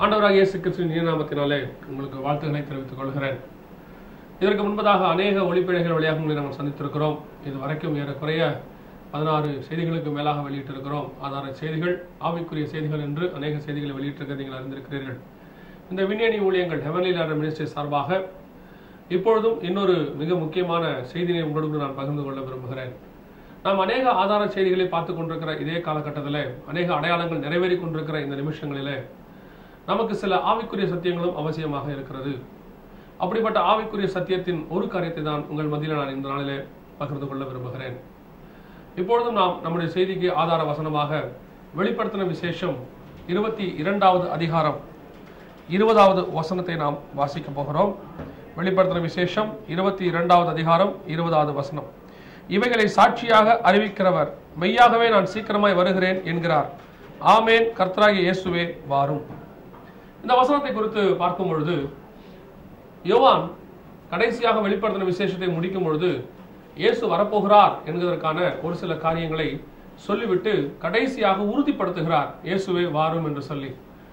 ஆண்டவராக இயேசு கிறிஸ்துவின் நாமத்தினாலே உங்களுக்கு வாழ்த்துக்களை தெரிவித்துக் கொள்கிறேன் இதற்கு முன்பதாக அநேக ஒளிப்பிழைகள் வழியாக உங்களை நாங்கள் சந்தித்திருக்கிறோம் இது வரைக்கும் ஏறக்குறைய பதினாறு செய்திகளுக்கு மேலாக வெளியிட்டிருக்கிறோம் ஆதார செய்திகள் ஆவிக்குரிய செய்திகள் என்று அநேக செய்திகளை வெளியிட்டிருக்க நீங்கள் அறிந்திருக்கிறீர்கள் இந்த விஞ்ஞானி ஊழியங்கள் ஹெவன்லி லேண்டர் மினிஸ்ட்ரி சார்பாக இப்பொழுதும் இன்னொரு மிக முக்கியமான செய்தியை உங்களோடு நான் பகிர்ந்து கொள்ள விரும்புகிறேன் நாம் அநேக ஆதார செய்திகளை பார்த்து கொண்டிருக்கிற இதே காலகட்டத்தில் அநேக அடையாளங்கள் நிறைவேறி கொண்டிருக்கிற இந்த நிமிஷங்களிலே நமக்கு சில ஆவிக்குரிய சத்தியங்களும் அவசியமாக இருக்கிறது அப்படிப்பட்ட ஆவிக்குரிய சத்தியத்தின் ஒரு காரியத்தை தான் உங்கள் மத்தியில் நான் இந்த நாளிலே பகிர்ந்து கொள்ள விரும்புகிறேன் இப்பொழுதும் நாம் நம்முடைய செய்திக்கு ஆதார வசனமாக வெளிப்படுத்தின விசேஷம் இருபத்தி இரண்டாவது அதிகாரம் இருபதாவது வசனத்தை நாம் வாசிக்க போகிறோம் வெளிப்படுத்தின விசேஷம் இருபத்தி இரண்டாவது அதிகாரம் இருபதாவது வசனம் இவைகளை சாட்சியாக அறிவிக்கிறவர் மெய்யாகவே நான் சீக்கிரமாய் வருகிறேன் என்கிறார் ஆமேன் கர்த்தராகிய இயேசுவே வாரும் இந்த வசனத்தை குறித்து பார்க்கும் பொழுது யோவான் கடைசியாக வெளிப்படுத்தின விசேஷத்தை முடிக்கும் பொழுது இயேசு வரப்போகிறார் என்கிறதற்கான ஒரு சில காரியங்களை சொல்லிவிட்டு கடைசியாக உறுதிப்படுத்துகிறார் இயேசுவே வாரும் என்று சொல்லி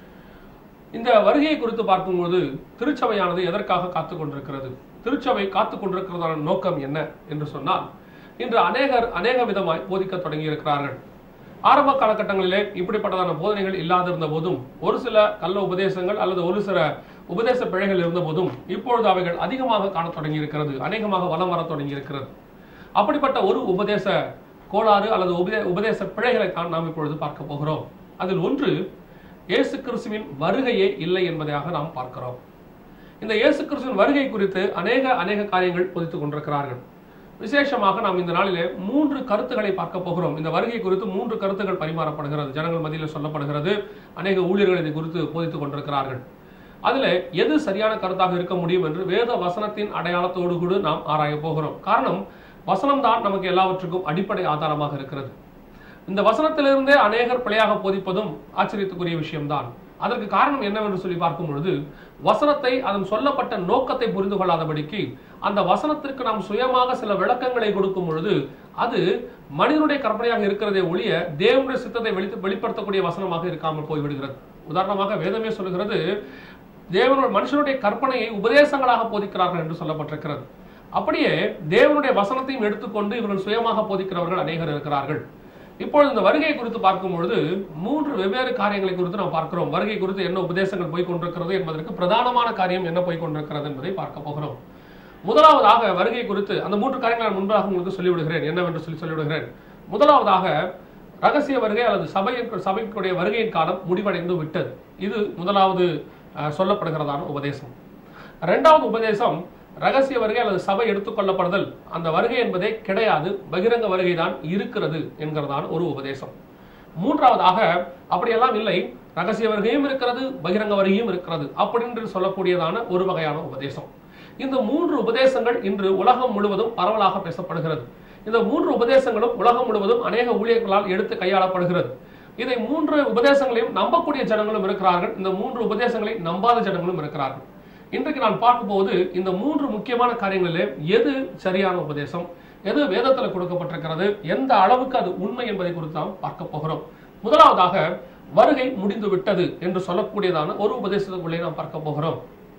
இந்த வருகையை குறித்து பார்க்கும்போது திருச்சபையானது எதற்காக காத்து கொண்டிருக்கிறது திருச்சபை காத்து கொண்டிருக்கிறதான நோக்கம் என்ன என்று சொன்னால் இன்று அநேகர் அநேக விதமாய் போதிக்க தொடங்கி இருக்கிறார்கள் ஆரம்ப காலகட்டங்களிலே இப்படிப்பட்டதான போதனைகள் இல்லாதிருந்த போதும் ஒரு சில கள்ள உபதேசங்கள் அல்லது ஒரு சில உபதேச பிழைகள் இருந்த போதும் இப்பொழுது அவைகள் அதிகமாக காணத் தொடங்கி இருக்கிறது அநேகமாக வலம் வர தொடங்கி இருக்கிறது அப்படிப்பட்ட ஒரு உபதேச கோளாறு அல்லது உபதே உபதேச பிழைகளை தான் நாம் இப்பொழுது பார்க்க போகிறோம் அதில் ஒன்று இயேசு கிறிஸ்துவின் வருகையே இல்லை என்பதாக நாம் பார்க்கிறோம் இந்த இயேசு கிறிஸ்துவின் வருகை குறித்து அநேக அநேக காரியங்கள் போதித்துக் கொண்டிருக்கிறார்கள் விசேஷமாக நாம் இந்த நாளிலே மூன்று கருத்துக்களை பார்க்க போகிறோம் இந்த வருகை குறித்து மூன்று கருத்துக்கள் பரிமாறப்படுகிறது ஜனங்கள் மத்தியில் சொல்லப்படுகிறது அநேக ஊழியர்கள் இதை குறித்து போதித்துக் கொண்டிருக்கிறார்கள் அதுல எது சரியான கருத்தாக இருக்க முடியும் என்று வேத வசனத்தின் அடையாளத்தோடு கூட நாம் ஆராய போகிறோம் காரணம் வசனம் தான் நமக்கு எல்லாவற்றுக்கும் அடிப்படை ஆதாரமாக இருக்கிறது இந்த வசனத்திலிருந்தே அநேகர் பிழையாக போதிப்பதும் ஆச்சரியத்துக்குரிய விஷயம்தான் அதற்கு காரணம் என்னவென்று சொல்லி பார்க்கும் பொழுது வசனத்தை அதன் சொல்லப்பட்ட நோக்கத்தை புரிந்து கொள்ளாதபடிக்கு அந்த வசனத்திற்கு நாம் சுயமாக சில விளக்கங்களை கொடுக்கும் பொழுது அது மனிதனுடைய கற்பனையாக இருக்கிறதே ஒழிய தேவனுடைய சித்தத்தை வெளி வெளிப்படுத்தக்கூடிய வசனமாக இருக்காமல் போய்விடுகிறது உதாரணமாக வேதமே சொல்லுகிறது தேவனுடைய மனுஷனுடைய கற்பனையை உபதேசங்களாக போதிக்கிறார்கள் என்று சொல்லப்பட்டிருக்கிறது அப்படியே தேவனுடைய வசனத்தையும் எடுத்துக்கொண்டு இவர்கள் சுயமாக போதிக்கிறவர்கள் அநேகர் இருக்கிறார்கள் இப்பொழுது இந்த வருகை குறித்து பார்க்கும் பொழுது மூன்று வெவ்வேறு காரியங்களை குறித்து நாம் பார்க்கிறோம் வருகை குறித்து என்ன உபதேசங்கள் போய் கொண்டிருக்கிறது என்பதற்கு பிரதானமான காரியம் என்ன போய் கொண்டிருக்கிறது என்பதை பார்க்க போகிறோம் முதலாவதாக வருகை குறித்து அந்த மூன்று காரியங்களை நான் முன்பாக உங்களுக்கு சொல்லிவிடுகிறேன் என்னவென்று சொல்லி சொல்லிவிடுகிறேன் முதலாவதாக ரகசிய வருகை அல்லது சபையின் சபைக்குடைய வருகையின் காலம் முடிவடைந்து விட்டது இது முதலாவது அஹ், சொல்லப்படுகிறதான உபதேசம் இரண்டாவது உபதேசம் ரகசிய வருகை அல்லது சபை எடுத்துக்கொள்ளப்படுதல் அந்த வருகை என்பதே கிடையாது பகிரங்க வருகை தான் இருக்கிறது என்கிறதான ஒரு உபதேசம் மூன்றாவதாக அப்படியெல்லாம் இல்லை ரகசிய வருகையும் இருக்கிறது பகிரங்க வருகையும் இருக்கிறது அப்படின்னு சொல்லக்கூடியதான ஒரு வகையான உபதேசம் இந்த மூன்று உபதேசங்கள் இன்று உலகம் முழுவதும் பரவலாக பேசப்படுகிறது இந்த மூன்று உபதேசங்களும் உலகம் முழுவதும் அநேக ஊழியர்களால் எடுத்து கையாளப்படுகிறது இதை மூன்று உபதேசங்களையும் நம்பக்கூடிய ஜனங்களும் இருக்கிறார்கள் இந்த மூன்று உபதேசங்களை நம்பாத ஜனங்களும் இருக்கிறார்கள் இன்றைக்கு நான் பார்க்க போவது இந்த மூன்று முக்கியமான காரியங்களிலே எது சரியான உபதேசம் எது வேதத்தில் கொடுக்கப்பட்டிருக்கிறது எந்த அளவுக்கு அது உண்மை என்பதை குறித்து நாம் பார்க்க போகிறோம் முதலாவதாக வருகை முடிந்து விட்டது என்று சொல்லக்கூடியதான ஒரு உபதேசத்துக்குள்ளே நாம் பார்க்க போகிறோம்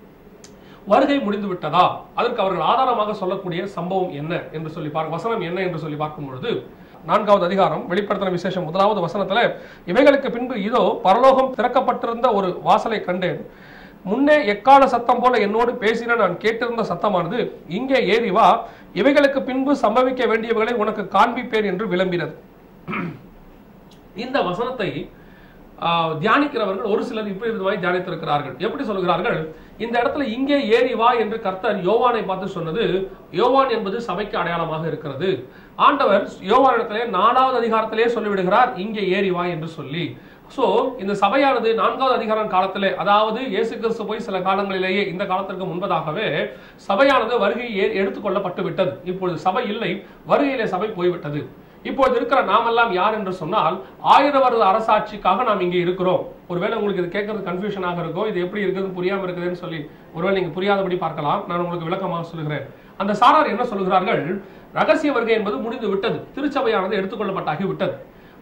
வருகை முடிந்து விட்டதா அதற்கு அவர்கள் ஆதாரமாக சொல்லக்கூடிய சம்பவம் என்ன என்று சொல்லி பார்க்க வசனம் என்ன என்று சொல்லி பார்க்கும் பொழுது நான்காவது அதிகாரம் வெளிப்படுத்தின விசேஷம் முதலாவது வசனத்துல இவைகளுக்கு பின்பு இதோ பரலோகம் திறக்கப்பட்டிருந்த ஒரு வாசலை கண்டேன் முன்னே எக்கால சத்தம் போல என்னோடு பேசின நான் கேட்டிருந்த சத்தமானது இங்கே ஏறி வா இவைகளுக்கு பின்பு சம்பவிக்க வேண்டியவைகளை உனக்கு காண்பிப்பேன் என்று விளம்பினது இந்த வசனத்தை ஆஹ், தியானிக்கிறவர்கள் ஒரு சிலர் இப்படி விதமாய் தியானித்திருக்கிறார்கள் எப்படி சொல்கிறார்கள் இந்த இடத்துல இங்கே ஏறி வா என்று கர்த்தர் யோவானை பார்த்து சொன்னது யோவான் என்பது சபைக்கு அடையாளமாக இருக்கிறது ஆண்டவர் யோவான் இடத்திலே நாலாவது அதிகாரத்திலே சொல்லிவிடுகிறார் இங்கே ஏறி வா என்று சொல்லி சோ இந்த சபையானது நான்காவது அதிகாரம் காலத்திலே அதாவது இயேசு கிறிஸ்து போய் சில காலங்களிலேயே இந்த காலத்திற்கு முன்பதாகவே சபையானது வருகை ஏ- எடுத்துக்கொள்ளப்பட்டு விட்டது இப்பொழுது சபை இல்லை வருகையிலே சபை போய்விட்டது இப்பொழுது இருக்கிற நாமெல்லாம் யார் என்று சொன்னால் ஆயிரம் வருட அரசாட்சிக்காக நாம் இங்கே இருக்கிறோம் ஒருவேளை உங்களுக்கு இது கேட்கறது கன்ஃபியூஷனாக இருக்கும் இது எப்படி இருக்குதுன்னு புரியாம இருக்குதுன்னு சொல்லி ஒருவேளை நீங்க புரியாதபடி பார்க்கலாம் நான் உங்களுக்கு விளக்கமாக சொல்கிறேன் அந்த சாரார் என்ன சொல்கிறார்கள் ரகசிய வருகை என்பது முடிந்து விட்டது திருச்சபையானது எடுத்துக்கொள்ளப்பட்டாகி விட்டது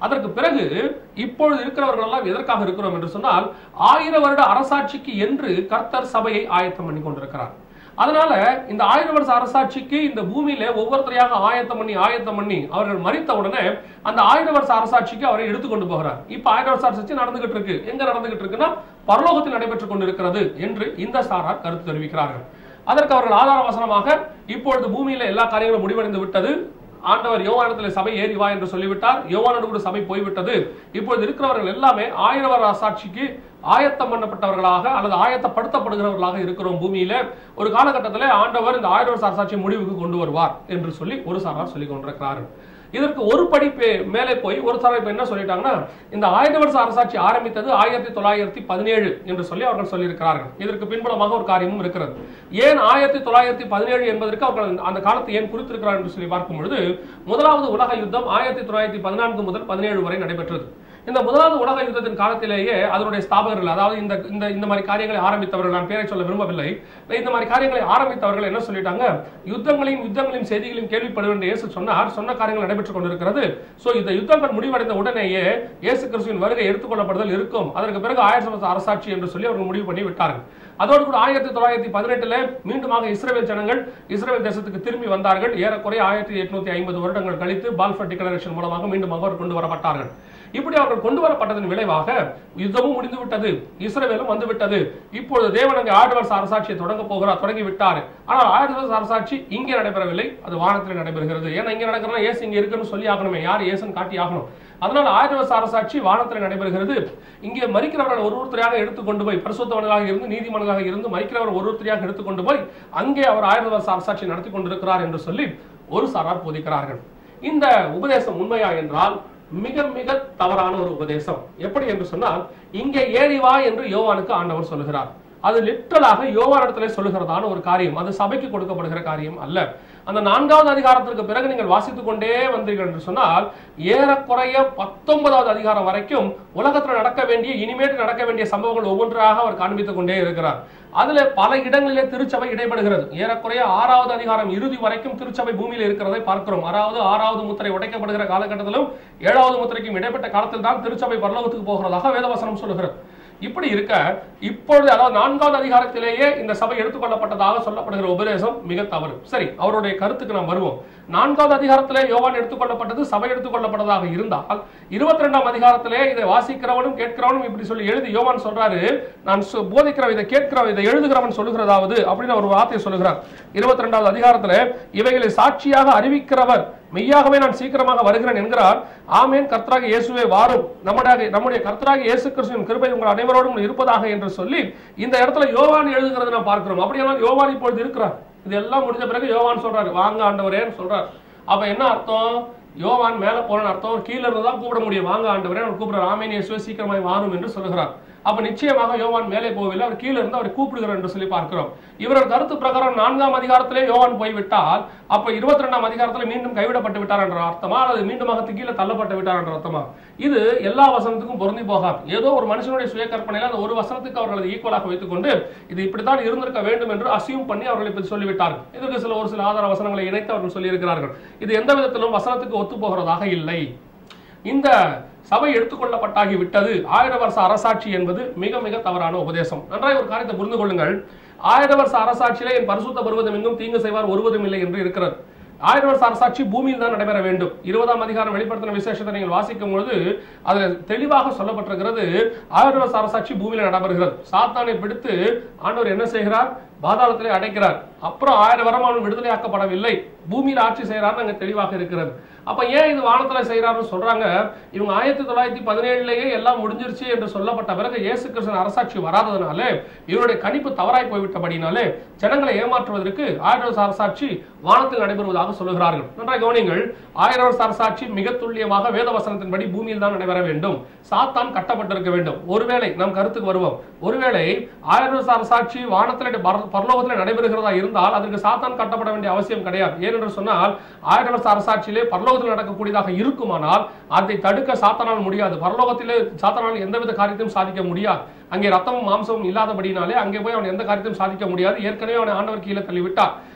அதற்கு பிறகு இப்பொழுது இருக்கிறவர்கள் எல்லாம் எதற்காக இருக்கிறோம் என்று சொன்னால் ஆயிரம் வருட அரசாட்சிக்கு என்று கர்த்தர் சபையை ஆயத்தம் பண்ணி கொண்டிருக்கிறார் அதனால இந்த ஆயிரம் வருஷ அரசாட்சிக்கு இந்த பூமியில ஒவ்வொருத்தரையாக ஆயத்தம் பண்ணி ஆயத்தம் பண்ணி அவர்கள் மறித்த உடனே அந்த ஆயிரம் வருஷ அரசாட்சிக்கு அவரை எடுத்துக்கொண்டு போகிறார் இப்ப ஆயிரம் வருஷ அரசாட்சி நடந்துகிட்டு இருக்கு எங்க நடந்துகிட்டு இருக்குன்னா பரலோகத்தில் நடைபெற்றுக் கொண்டிருக்கிறது என்று இந்த சாரார் கருத்து தெரிவிக்கிறார்கள் அதற்கு அவர்கள் ஆதார வசனமாக இப்பொழுது பூமியில எல்லா காரியங்களும் முடிவடைந்து விட்டது ஆண்டவர் யோவானத்தில் சபை ஏறி வா என்று சொல்லிவிட்டார் யோவானோடு கூட சபை போய்விட்டது இப்பொழுது இருக்கிறவர்கள் எல்லாமே ஆயிரம் வருட சாட்சிக்கு ஆயத்தம் பண்ணப்பட்டவர்களாக அல்லது ஆயத்தப்படுத்தப்படுகிறவர்களாக இருக்கிறோம் பூமியில ஒரு காலகட்டத்தில் ஆண்டவர் இந்த ஆயிரம் வருஷ அரசாட்சி முடிவுக்கு கொண்டு வருவார் என்று சொல்லி ஒரு சாரார் சொல்லிக் கொண்டிருக்கிறார்கள் இதற்கு ஒரு படி பே- மேலே போய் ஒரு சாரார் இப்ப என்ன சொல்லிட்டாங்கன்னா இந்த ஆயிரம் வருஷ அரசாட்சி ஆரம்பித்தது ஆயிரத்தி தொள்ளாயிரத்தி பதினேழு என்று சொல்லி அவர்கள் சொல்லியிருக்கிறார்கள் இதற்கு பின்புலமாக ஒரு காரியமும் இருக்கிறது ஏன் ஆயிரத்தி தொள்ளாயிரத்தி பதினேழு என்பதற்கு அவர்கள் அந்த காலத்தை ஏன் குறித்திருக்கிறார் என்று சொல்லி பார்க்கும் பொழுது முதலாவது உலக யுத்தம் ஆயிரத்தி தொள்ளாயிரத்தி பதினான்கு முதல் பதினேழு வரை நடைபெற்றது இந்த முதலாவது உலக யுத்தத்தின் காலத்திலேயே அதனுடைய ஸ்தாபகர்கள் அதாவது இந்த இந்த இந்த மாதிரி காரியங்களை ஆரம்பித்தவர்கள் நான் பேரை சொல்ல விரும்பவில்லை இந்த மாதிரி காரியங்களை ஆரம்பித்தவர்கள் என்ன சொல்லிட்டாங்க யுத்தங்களையும் யுத்தங்களையும் செய்திகளையும் கேள்விப்படும் என்று இயேசு சொன்னார் சொன்ன காரியங்கள் நடைபெற்றுக் கொண்டிருக்கிறது சோ இந்த யுத்தங்கள் முடிவடைந்த உடனேயே இயேசு கிறிஸ்துவின் வருகை எடுத்துக்கொள்ளப்படுதல் இருக்கும் அதற்கு பிறகு ஆயிரத்தி வருஷ அரசாட்சி என்று சொல்லி அவர்கள் முடிவு பண்ணி விட்டார்கள் அதோடு கூட ஆயிரத்தி தொள்ளாயிரத்தி பதினெட்டுல மீண்டுமாக இஸ்ரேல் ஜனங்கள் இஸ்ரேல் தேசத்துக்கு திரும்பி வந்தார்கள் ஏறக்குறைய ஆயிரத்தி எட்நூத்தி ஐம்பது வருடங்கள் கழித்து பால்ஃபர் டிக்ளரேஷன் மூலமாக மீண்டுமாக அவர் கொண்டு வரப்பட்டார்கள் இப்படி அவர்கள் கொண்டு வரப்பட்டதன் விளைவாக யுத்தமும் முடிந்து விட்டது இஸ்ரவேலும் வந்து விட்டது இப்பொழுது தேவன் அங்கே ஆயிரம் வருஷ அரசாட்சியை தொடங்க போகிறார் தொடங்கி விட்டார் ஆனால் ஆயிரம் வருஷ அரசாட்சி இங்கே நடைபெறவில்லை அது வானத்தில் நடைபெறுகிறது ஏன்னா இங்க நடக்கிறதா ஏசு இங்க இருக்குன்னு சொல்லி ஆகணுமே யார் ஏசுன்னு காட்டி ஆகணும் அதனால ஆயிரம் வருஷ அரசாட்சி வானத்தில் நடைபெறுகிறது இங்கே மறிக்கிறவர்கள் ஒரு ஒருத்தரையாக எடுத்துக்கொண்டு போய் பரிசுத்தவர்களாக இருந்து நீதிமன்றங்களாக இருந்து மறிக்கிறவர் ஒரு ஒருத்தரையாக எடுத்துக்கொண்டு போய் அங்கே அவர் ஆயிரம் வருஷ அரசாட்சி நடத்தி கொண்டிருக்கிறார் என்று சொல்லி ஒரு சாரார் போதிக்கிறார்கள் இந்த உபதேசம் உண்மையா என்றால் மிக மிக தவறான ஒரு உபதேசம் எப்படி என்று சொன்னால் இங்கே ஏறி வா என்று யோவானுக்கு ஆண்டவர் சொல்லுகிறார் அது லிட்டரலாக யோவானிடத்திலே சொல்லுகிறதான ஒரு காரியம் அது சபைக்கு கொடுக்கப்படுகிற காரியம் அல்ல அந்த நான்காவது அதிகாரத்திற்கு பிறகு நீங்கள் வாசித்துக் கொண்டே வந்தீர்கள் என்று சொன்னால் ஏறக்குறைய பத்தொன்பதாவது அதிகாரம் வரைக்கும் உலகத்தில் நடக்க வேண்டிய இனிமேட்டு நடக்க வேண்டிய சம்பவங்கள் ஒவ்வொன்றாக அவர் காண்பித்துக் கொண்டே இருக்கிறார் அதுல பல இடங்களிலே திருச்சபை இடைபடுகிறது ஏறக்குறைய ஆறாவது அதிகாரம் இறுதி வரைக்கும் திருச்சபை பூமியில் இருக்கிறதை பார்க்கிறோம் அதாவது ஆறாவது முத்திரை உடைக்கப்படுகிற காலகட்டத்திலும் ஏழாவது முத்திரைக்கும் இடைப்பட்ட காலத்தில் தான் திருச்சபை பரலோகத்துக்கு போகிறதாக வேதவசனம் சொல்லுகிறது இப்படி இருக்க இப்பொழுது அதாவது நான்காவது அதிகாரத்திலேயே இந்த சபை எடுத்துக்கொள்ளப்பட்டதாக சொல்லப்படுகிற உபதேசம் மிக தவறு சரி அவருடைய கருத்துக்கு நாம் வருவோம் நான்காவது அதிகாரத்திலே யோவான் எடுத்துக்கொள்ளப்பட்டது சபை எடுத்துக்கொள்ளப்பட்டதாக இருந்தால் இருபத்தி ரெண்டாம் அதிகாரத்திலே இதை வாசிக்கிறவனும் கேட்கிறவனும் இப்படி சொல்லி எழுதி யோவான் சொல்றாரு நான் சு- போதிக்கிறவன் இதை கேட்கிறவன் இதை எழுதுகிறவன் சொல்லுகிறதாவது அப்படின்னு ஒரு வார்த்தையை சொல்லுகிறார் இருபத்தி ரெண்டாவது அதிகாரத்திலே இவைகளை சாட்சியாக அறிவிக்கிறவர் மெய்யாகவே நான் சீக்கிரமாக வருகிறேன் என்கிறார் ஆமேன் கர்த்தராக இயேசுவே வாரும் நம்முடைய நம்முடைய கர்த்தராக இயேசு கிறிஸ்துவின் கிருபை உங்கள் அனைவரோடும் இருப்பதாக என்று சொல்லி இந்த இடத்துல யோவான் எழுதுகிறதை நாம் பார்க்கிறோம் அப்படியெல்லாம் யோவான் இப்பொழுது இருக்கிறார் இது எல்லாம் முடிஞ்ச பிறகு யோவான் சொல்றாரு வாங்க ஆண்டவரேன்னு சொல்றார் அப்ப என்ன அர்த்தம் யோவான் மேல போன அர்த்தம் கீழ இருந்து தான் கூப்பிட முடியும் வாங்க ஆண்டவரே அவர் கூப்பிடுற ஆமேன் இயேசுவே சீக்கிரமாய் வாரும் என்று சொல்லுகிறார் அப்ப நிச்சயமாக யோவான் மேலே போகவில்லை அவர் கீழே இருந்து அவரை கூப்பிடுகிறார் என்று சொல்லி பார்க்கிறோம் இவரது கருத்து பிரகாரம் நான்காம் அதிகாரத்திலே யோவான் போய்விட்டால் அப்ப இருபத்தி ரெண்டாம் அதிகாரத்தில் மீண்டும் கைவிடப்பட்டு விட்டார் என்ற அர்த்தமா அல்லது மீண்டுமாக கீழே தள்ளப்பட்டு விட்டார் என்ற அர்த்தமா இது எல்லா வசனத்துக்கும் பொருந்தி போகாது ஏதோ ஒரு மனுஷனுடைய சுய கற்பனையில அந்த ஒரு வசனத்துக்கு அவர்கள் ஈக்குவலாக வைத்துக் கொண்டு இது இப்படித்தான் இருந்திருக்க வேண்டும் என்று அசியூம் பண்ணி அவர்கள் இப்படி சொல்லிவிட்டார்கள் இதற்கு சில ஒரு சில ஆதார வசனங்களை இணைத்து அவர்கள் சொல்லியிருக்கிறார்கள் இது எந்த விதத்திலும் வசனத்துக்கு ஒத்து போகிறதாக இல்லை இந்த சபை எடுத்துக்கொள்ளப்பட்டாகி விட்டது ஆயிரம் வருஷ அரசாட்சி என்பது மிக மிக தவறான உபதேசம் நன்றாக ஒரு காரியத்தை புரிந்து கொள்ளுங்கள் ஆயிரம் வருஷ அரசாட்சியிலே என் பரிசுத்த பருவதம் எங்கும் தீங்கு செய்வார் ஒருவதும் இல்லை என்று இருக்கிறது ஆயிரம் வருஷ அரசாட்சி பூமியில் தான் நடைபெற வேண்டும் இருபதாம் அதிகாரம் வெளிப்படுத்தின விசேஷத்தை நீங்கள் வாசிக்கும் பொழுது அதில் தெளிவாக சொல்லப்பட்டிருக்கிறது ஆயிரம் வருஷ அரசாட்சி பூமியில நடைபெறுகிறது சாத்தானை பிடித்து ஆண்டவர் என்ன செய்கிறார் பாதாளத்திலே அடைக்கிறார் அப்புறம் ஆயிரம் வரம் அவன் விடுதலையாக்கப்படவில்லை பூமியில ஆட்சி செய்யறாருன்னு அங்க தெளிவாக இருக்கிறது அப்ப ஏன் இது வானத்துல செய்யறாருன்னு சொல்றாங்க இவங்க ஆயிரத்தி தொள்ளாயிரத்தி பதினேழுலயே எல்லாம் முடிஞ்சிருச்சு என்று சொல்லப்பட்ட பிறகு இயேசு கிறிஸ்தன் அரசாட்சி வராததுனால இவருடைய கணிப்பு தவறாய் போய்விட்டபடினாலே ஜனங்களை ஏமாற்றுவதற்கு ஆயிரம் வருஷ அரசாட்சி வானத்தில் நடைபெறுவதாக சொல்லுகிறார்கள் நன்றாக கவனிங்கள் ஆயிரம் வருஷ அரசாட்சி மிக துல்லியமாக வேத வசனத்தின்படி பூமியில் தான் நடைபெற வேண்டும் சாத்தான் கட்டப்பட்டிருக்க வேண்டும் ஒருவேளை நம் கருத்துக்கு வருவோம் ஒருவேளை ஆயிரம் வருஷ அரசாட்சி வானத்தில் பரலோகத்தில் நடைபெறுகிறதா இருந்தால் அதற்கு சாத்தான் கட்டப்பட வேண்டிய அவசியம் கிடையாது ஏனென்று சொன்னால் ஆயிரம் வருஷ அரசாட்சியிலே பரலோகத்தில் நடக்கக்கூடியதாக இருக்குமானால் அதை தடுக்க சாத்தானால் முடியாது பரலோகத்திலே சாத்தானால் எந்தவித காரியத்தையும் சாதிக்க முடியாது அங்கே ரத்தமும் மாம்சமும் இல்லாதபடினாலே அங்கே போய் அவன் எந்த காரியத்தையும் சாதிக்க முடியாது ஏற்கனவே அவனை ஆண்டவர் கீழே தள்ளிவிட்டார்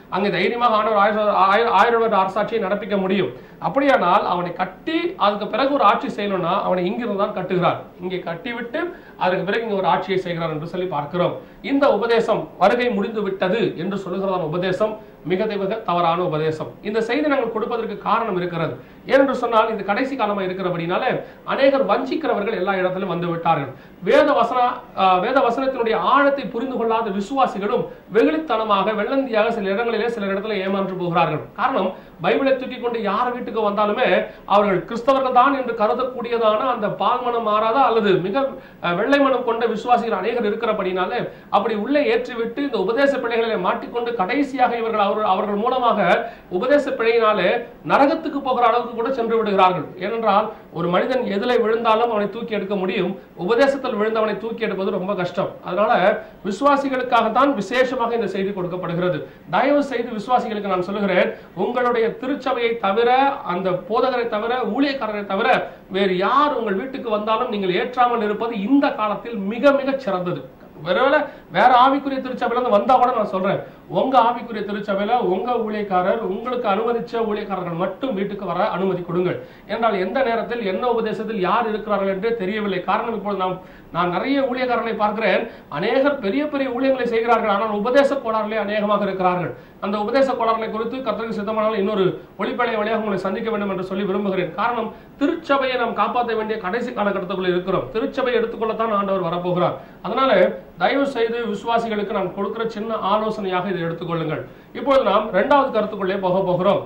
அங்கே தைரியமாக ஆண்டவர் ஆயிரம் ஆயிரம் ஆயிரம் வருட அரசாட்சியை நடப்பிக்க முடியும் அப்படியானால் அவனை கட்டி அதுக்கு பிறகு ஒரு ஆட்சி செய்யணும்னா அவனை இங்கிருந்து தான் கட்டுகிறார் இங்கே கட்டிவிட்டு அதற்கு பிறகு இங்க ஒரு ஆட்சியை செய்கிறார் என்று சொல்லி பார்க்கிறோம் இந்த உபதேசம் வருகை முடிந்து விட்டது என்று சொல்லுகிறதான உபதேசம் மிக மிக தவறான உபதேசம் இந்த செய்தி நாங்கள் கொடுப்பதற்கு காரணம் இருக்கிறது ஏனென்று சொன்னால் இது கடைசி காலமா இருக்கிறபடினால அநேகர் வஞ்சிக்கிறவர்கள் எல்லா இடத்திலும் வந்து விட்டார்கள் வேத வசன ஆஹ், வேத வசனத்தினுடைய ஆழத்தை புரிந்து கொள்ளாத விசுவாசிகளும் வெகுளித்தனமாக வெள்ளந்தியாக சில இடங்களிலே சில இடத்துல ஏமாற்று போகிறார்கள் காரணம் பைபிளை தூக்கி கொண்டு யார் வீட்டுக்கு வந்தாலுமே அவர்கள் கிறிஸ்தவர்கள் தான் என்று கருதக்கூடியதான அந்த பால்மனம் மாறாத அல்லது மிக அஹ், வெள்ளை மனம் கொண்ட விசுவாசிகள் அநேகர் இருக்கிறபடினாலே அப்படி உள்ளே ஏற்றிவிட்டு இந்த உபதேச பிழைகளை மாட்டிக்கொண்டு கடைசியாக இவர்கள் அவர் அவர்கள் மூலமாக உபதேச பிழையினாலே நரகத்துக்கு போகிற அளவுக்கு கூட சென்று விடுகிறார்கள் ஏனென்றால் ஒரு மனிதன் எதிலே விழுந்தாலும் அவனை தூக்கி எடுக்க முடியும் உபதேசத்தில் விழுந்தவனை தூக்கி எடுப்பது ரொம்ப கஷ்டம் அதனால விசுவாசிகளுக்காகத்தான் விசேஷமாக இந்த செய்தி கொடுக்கப்படுகிறது தயவு செய்து விசுவாசிகளுக்கு நான் சொல்லுகிறேன் உங்களுடைய திருச்சபையை தவிர அந்த போதகரை தவிர ஊழியக்காரரை தவிர வேறு யார் உங்கள் வீட்டுக்கு வந்தாலும் நீங்கள் ஏற்றாமல் இருப்பது இந்த காலத்தில் மிக மிக சிறந்தது ஒருவேளை வேற ஆவிக்குரிய திருச்சபையில இருந்து வந்தா கூட நான் சொல்றேன் உங்க ஆவிக்குரிய திருச்சபையில உங்க ஊழியக்காரர் உங்களுக்கு அனுமதிச்ச ஊழியக்காரர்கள் மட்டும் வீட்டுக்கு வர அனுமதி கொடுங்கள் என்றால் எந்த நேரத்தில் என்ன உபதேசத்தில் யார் இருக்கிறார்கள் என்றே தெரியவில்லை காரணம் இப்பொழுது நாம் நான் நிறைய ஊழியக்காரர்களை பார்க்கிறேன் அநேகர் பெரிய பெரிய ஊழியங்களை செய்கிறார்கள் ஆனால் உபதேச கோளாறுகளே அநேகமாக இருக்கிறார்கள் அந்த உபதேச கோளாறுகளை குறித்து கத்தருக்கு சித்தமானால் இன்னொரு ஒளிப்படை வழியாக உங்களை சந்திக்க வேண்டும் என்று சொல்லி விரும்புகிறேன் காரணம் திருச்சபையை நாம் காப்பாற்ற வேண்டிய கடைசி காலகட்டத்துக்குள்ள இருக்கிறோம் திருச்சபையை எடுத்துக்கொள்ளத்தான் ஆண்டவர் வரப்போகிறார் அதனால தயவு செய்து விசுவாசிகளுக்கு நான் கொடுக்கிற சின்ன ஆலோசனையாக இதை எடுத்துக்கொள்ளுங்கள் இப்பொழுது நாம் இரண்டாவது கருத்துக்குள்ளே போக போகிறோம்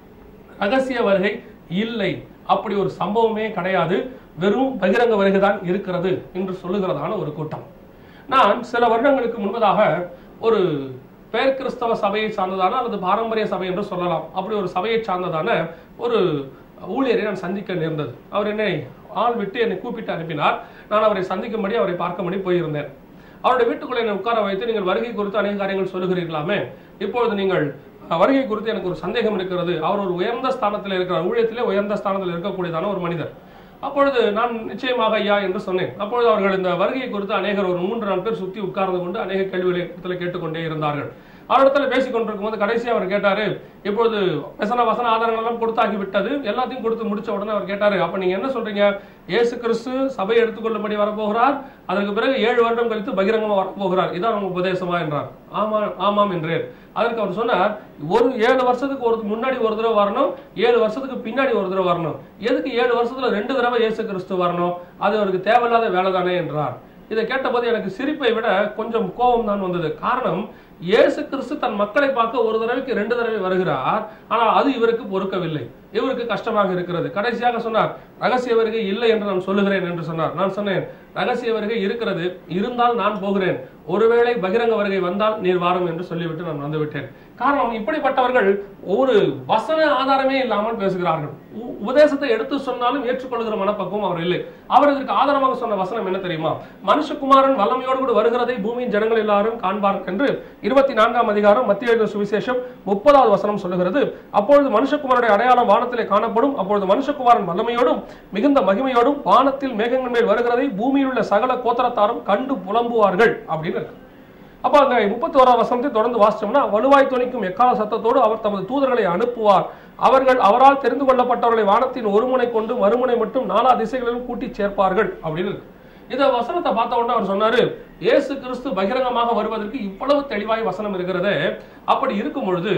ரகசிய வருகை இல்லை அப்படி ஒரு சம்பவமே கிடையாது வெறும் பகிரங்க வருகை தான் இருக்கிறது என்று சொல்லுகிறதான ஒரு கூட்டம் நான் சில வருடங்களுக்கு முன்பதாக ஒரு பேர் கிறிஸ்தவ சபையை சார்ந்ததான அல்லது பாரம்பரிய சபை என்று சொல்லலாம் அப்படி ஒரு சபையை சார்ந்ததான ஒரு ஊழியரை நான் சந்திக்க நேர்ந்தது அவர் என்னை ஆள் விட்டு என்னை கூப்பிட்டு அனுப்பினார் நான் அவரை சந்திக்கும்படி அவரை பார்க்கும்படி போயிருந்தேன் அவருடைய வீட்டுக்குள்ளே என்னை உட்கார வைத்து நீங்கள் வருகை குறித்து அநேக காரியங்கள் சொல்லுகிறீர்களாமே இப்பொழுது நீங்கள் அஹ், வருகை குறித்து எனக்கு ஒரு சந்தேகம் இருக்கிறது அவர் ஒரு உயர்ந்த ஸ்தானத்தில் இருக்கிறார் ஊழியத்திலே உயர்ந்த ஸ்தானத்தில் இருக்கக்கூடியதான ஒரு மனிதர் அப்பொழுது நான் நிச்சயமாக ஐயா என்று சொன்னேன் அப்பொழுது அவர்கள் இந்த வருகையை குறித்து அநேகர் ஒரு மூன்று நாலு பேர் சுத்தி உட்கார்ந்து கொண்டு அநேக கேள்விகளை இடத்துல கேட்டுக்கொண்டே இருந்தார்கள் அவரிடத்துல பேசிக் கொண்டிருக்கும் போது கடைசி அவர் கேட்டாரு இப்பொழுது வசன வசன ஆதாரங்கள் எல்லாம் கொடுத்தாகி விட்டது எல்லாத்தையும் கொடுத்து முடிச்ச உடனே அவர் கேட்டாரு அப்ப நீங்க என்ன சொல்றீங்க இயேசு கிறிஸ்து சபையை எடுத்துக்கொள்ளும்படி வரப்போகிறார் அதற்கு பிறகு ஏழு வருடம் கழித்து பகிரங்கமா வரப்போகிறார் இதான் உங்க உபதேசமா என்றார் ஆமா ஆமாம் என்றேன் அதற்கு அவர் சொன்னார் ஒரு ஏழு வருஷத்துக்கு ஒரு முன்னாடி ஒரு தடவை வரணும் ஏழு வருஷத்துக்கு பின்னாடி ஒரு தடவை வரணும் எதுக்கு ஏழு வருஷத்துல ரெண்டு தடவை இயேசு கிறிஸ்து வரணும் அது அவருக்கு தேவையில்லாத வேலை தானே என்றார் இதை கேட்டபோது எனக்கு சிரிப்பை விட கொஞ்சம் கோபம் தான் வந்தது காரணம் இயேசு கிறிஸ்து தன் மக்களை பார்க்க ஒரு தடவைக்கு ரெண்டு தடவை வருகிறார் ஆனால் அது இவருக்கு பொறுக்கவில்லை இவருக்கு கஷ்டமாக இருக்கிறது கடைசியாக சொன்னார் ரகசிய வருகை இல்லை என்று நான் சொல்லுகிறேன் என்று சொன்னார் நான் சொன்னேன் ரகசிய வருகை இருக்கிறது இருந்தால் நான் போகிறேன் ஒருவேளை பகிரங்க வருகை வந்தால் நீர் வாரும் என்று சொல்லிவிட்டு நான் வந்துவிட்டேன் காரணம் இப்படிப்பட்டவர்கள் ஒரு வசன ஆதாரமே இல்லாமல் பேசுகிறார்கள் உ- உபதேசத்தை எடுத்து சொன்னாலும் ஏற்றுக்கொள்கிற மனப்பக்குவம் அவர் இல்லை அவர் இதற்கு ஆதாரமாக சொன்ன வசனம் என்ன தெரியுமா மனுஷகுமாரன் வல்லமையோடு கூட வருகிறதை பூமியின் ஜனங்கள் எல்லாரும் காண்பார்கள் என்று இருபத்தி நான்காம் அதிகாரம் மத்திய எழுதின சுவிசேஷம் முப்பதாவது வசனம் சொல்லுகிறது அப்பொழுது மனுஷகுமாரனுடைய அடையாளம் வானத்திலே காணப்படும் அப்பொழுது மனுஷகுமாரன் வல்லமையோடும் மிகுந்த மகிமையோடும் வானத்தில் மேகங்கள் மேல் வருகிறதை பூமியில் உள்ள சகல கோத்தரத்தாரும் கண்டு புலம்புவார்கள் அப்படின்னு இருக்கு அப்ப அங்க முப்பத்தி ஓராம் வசனத்தை தொடர்ந்து வாசிச்சோம்னா வலுவாய் தொனிக்கும் எக்கால சத்தத்தோடு அவர் தமது தூதர்களை அனுப்புவார் அவர்கள் அவரால் தெரிந்து கொள்ளப்பட்டவர்களை வானத்தின் ஒரு முனை கொண்டு மறுமுனை மட்டும் நாலா திசைகளிலும் கூட்டி சேர்ப்பார்கள் அப்படின்னு இருக்கு. இந்த வசனத்தை பார்த்த உடனே அவர் சொன்னாரு இயேசு கிறிஸ்து பகிரங்கமாக வருவதற்கு இவ்வளவு தெளிவாய் வசனம் இருக்கிறதே அப்படி இருக்கும் பொழுது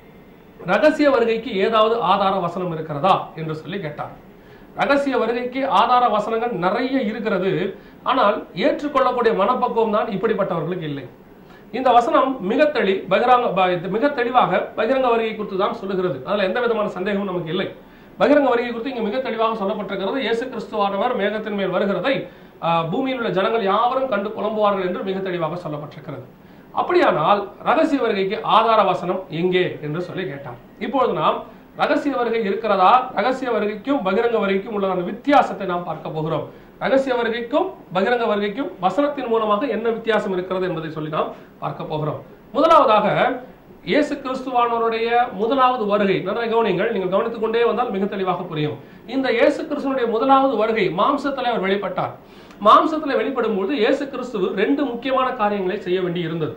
ரகசிய வருகைக்கு ஏதாவது ஆதார வசனம் இருக்கிறதா என்று சொல்லி கேட்டார் ரகசிய வருகைக்கு ஆதார வசனங்கள் நிறைய இருக்கிறது ஆனால் ஏற்றுக்கொள்ளக்கூடிய மனப்பக்குவம் தான் இப்படிப்பட்டவர்களுக்கு இல்லை இந்த வசனம் மிக தெளி பகிரங்க ப- இது மிக தெளிவாக பகிரங்க வருகை குறித்து தான் சொல்லுகிறது அதுல எந்த விதமான சந்தேகமும் நமக்கு இல்லை பகிரங்க வருகை குறித்து இங்க மிக தெளிவாக சொல்லப்பட்டிருக்கிறது இயேசு கிறிஸ்துவானவர் மேகத்தின் மேல் வருகிறதை ஆஹ், பூமியில் உள்ள ஜனங்கள் யாவரும் கண்டு புலம்புவார்கள் என்று மிக தெளிவாக சொல்லப்பட்டிருக்கிறது அப்படியானால் ரகசிய வருகைக்கு ஆதார வசனம் எங்கே என்று சொல்லி கேட்டார் இப்பொழுது நாம் ரகசிய வருகை இருக்கிறதா ரகசிய வருகைக்கும் பகிரங்க வருகைக்கும் உள்ளதான வித்தியாசத்தை நாம் பார்க்க போகிறோம் ரகசிய வருகைக்கும் பகிரங்க வருகைக்கும் வசனத்தின் மூலமாக என்ன வித்தியாசம் இருக்கிறது என்பதை சொல்லி நாம் பார்க்க போகிறோம் முதலாவதாக இயேசு கிறிஸ்துவானவருடைய முதலாவது வருகை நன்றாக கவனிங்கள் நீங்கள் கவனித்துக் கொண்டே வந்தால் மிக தெளிவாக புரியும் இந்த இயேசு கிறிஸ்துவனுடைய முதலாவது வருகை மாம்சத்திலே அவர் வெளிப்பட்டார் மாம்சத்துல வெளிப்படும் பொழுது இயேசு கிறிஸ்து ரெண்டு முக்கியமான காரியங்களை செய்ய வேண்டி இருந்தது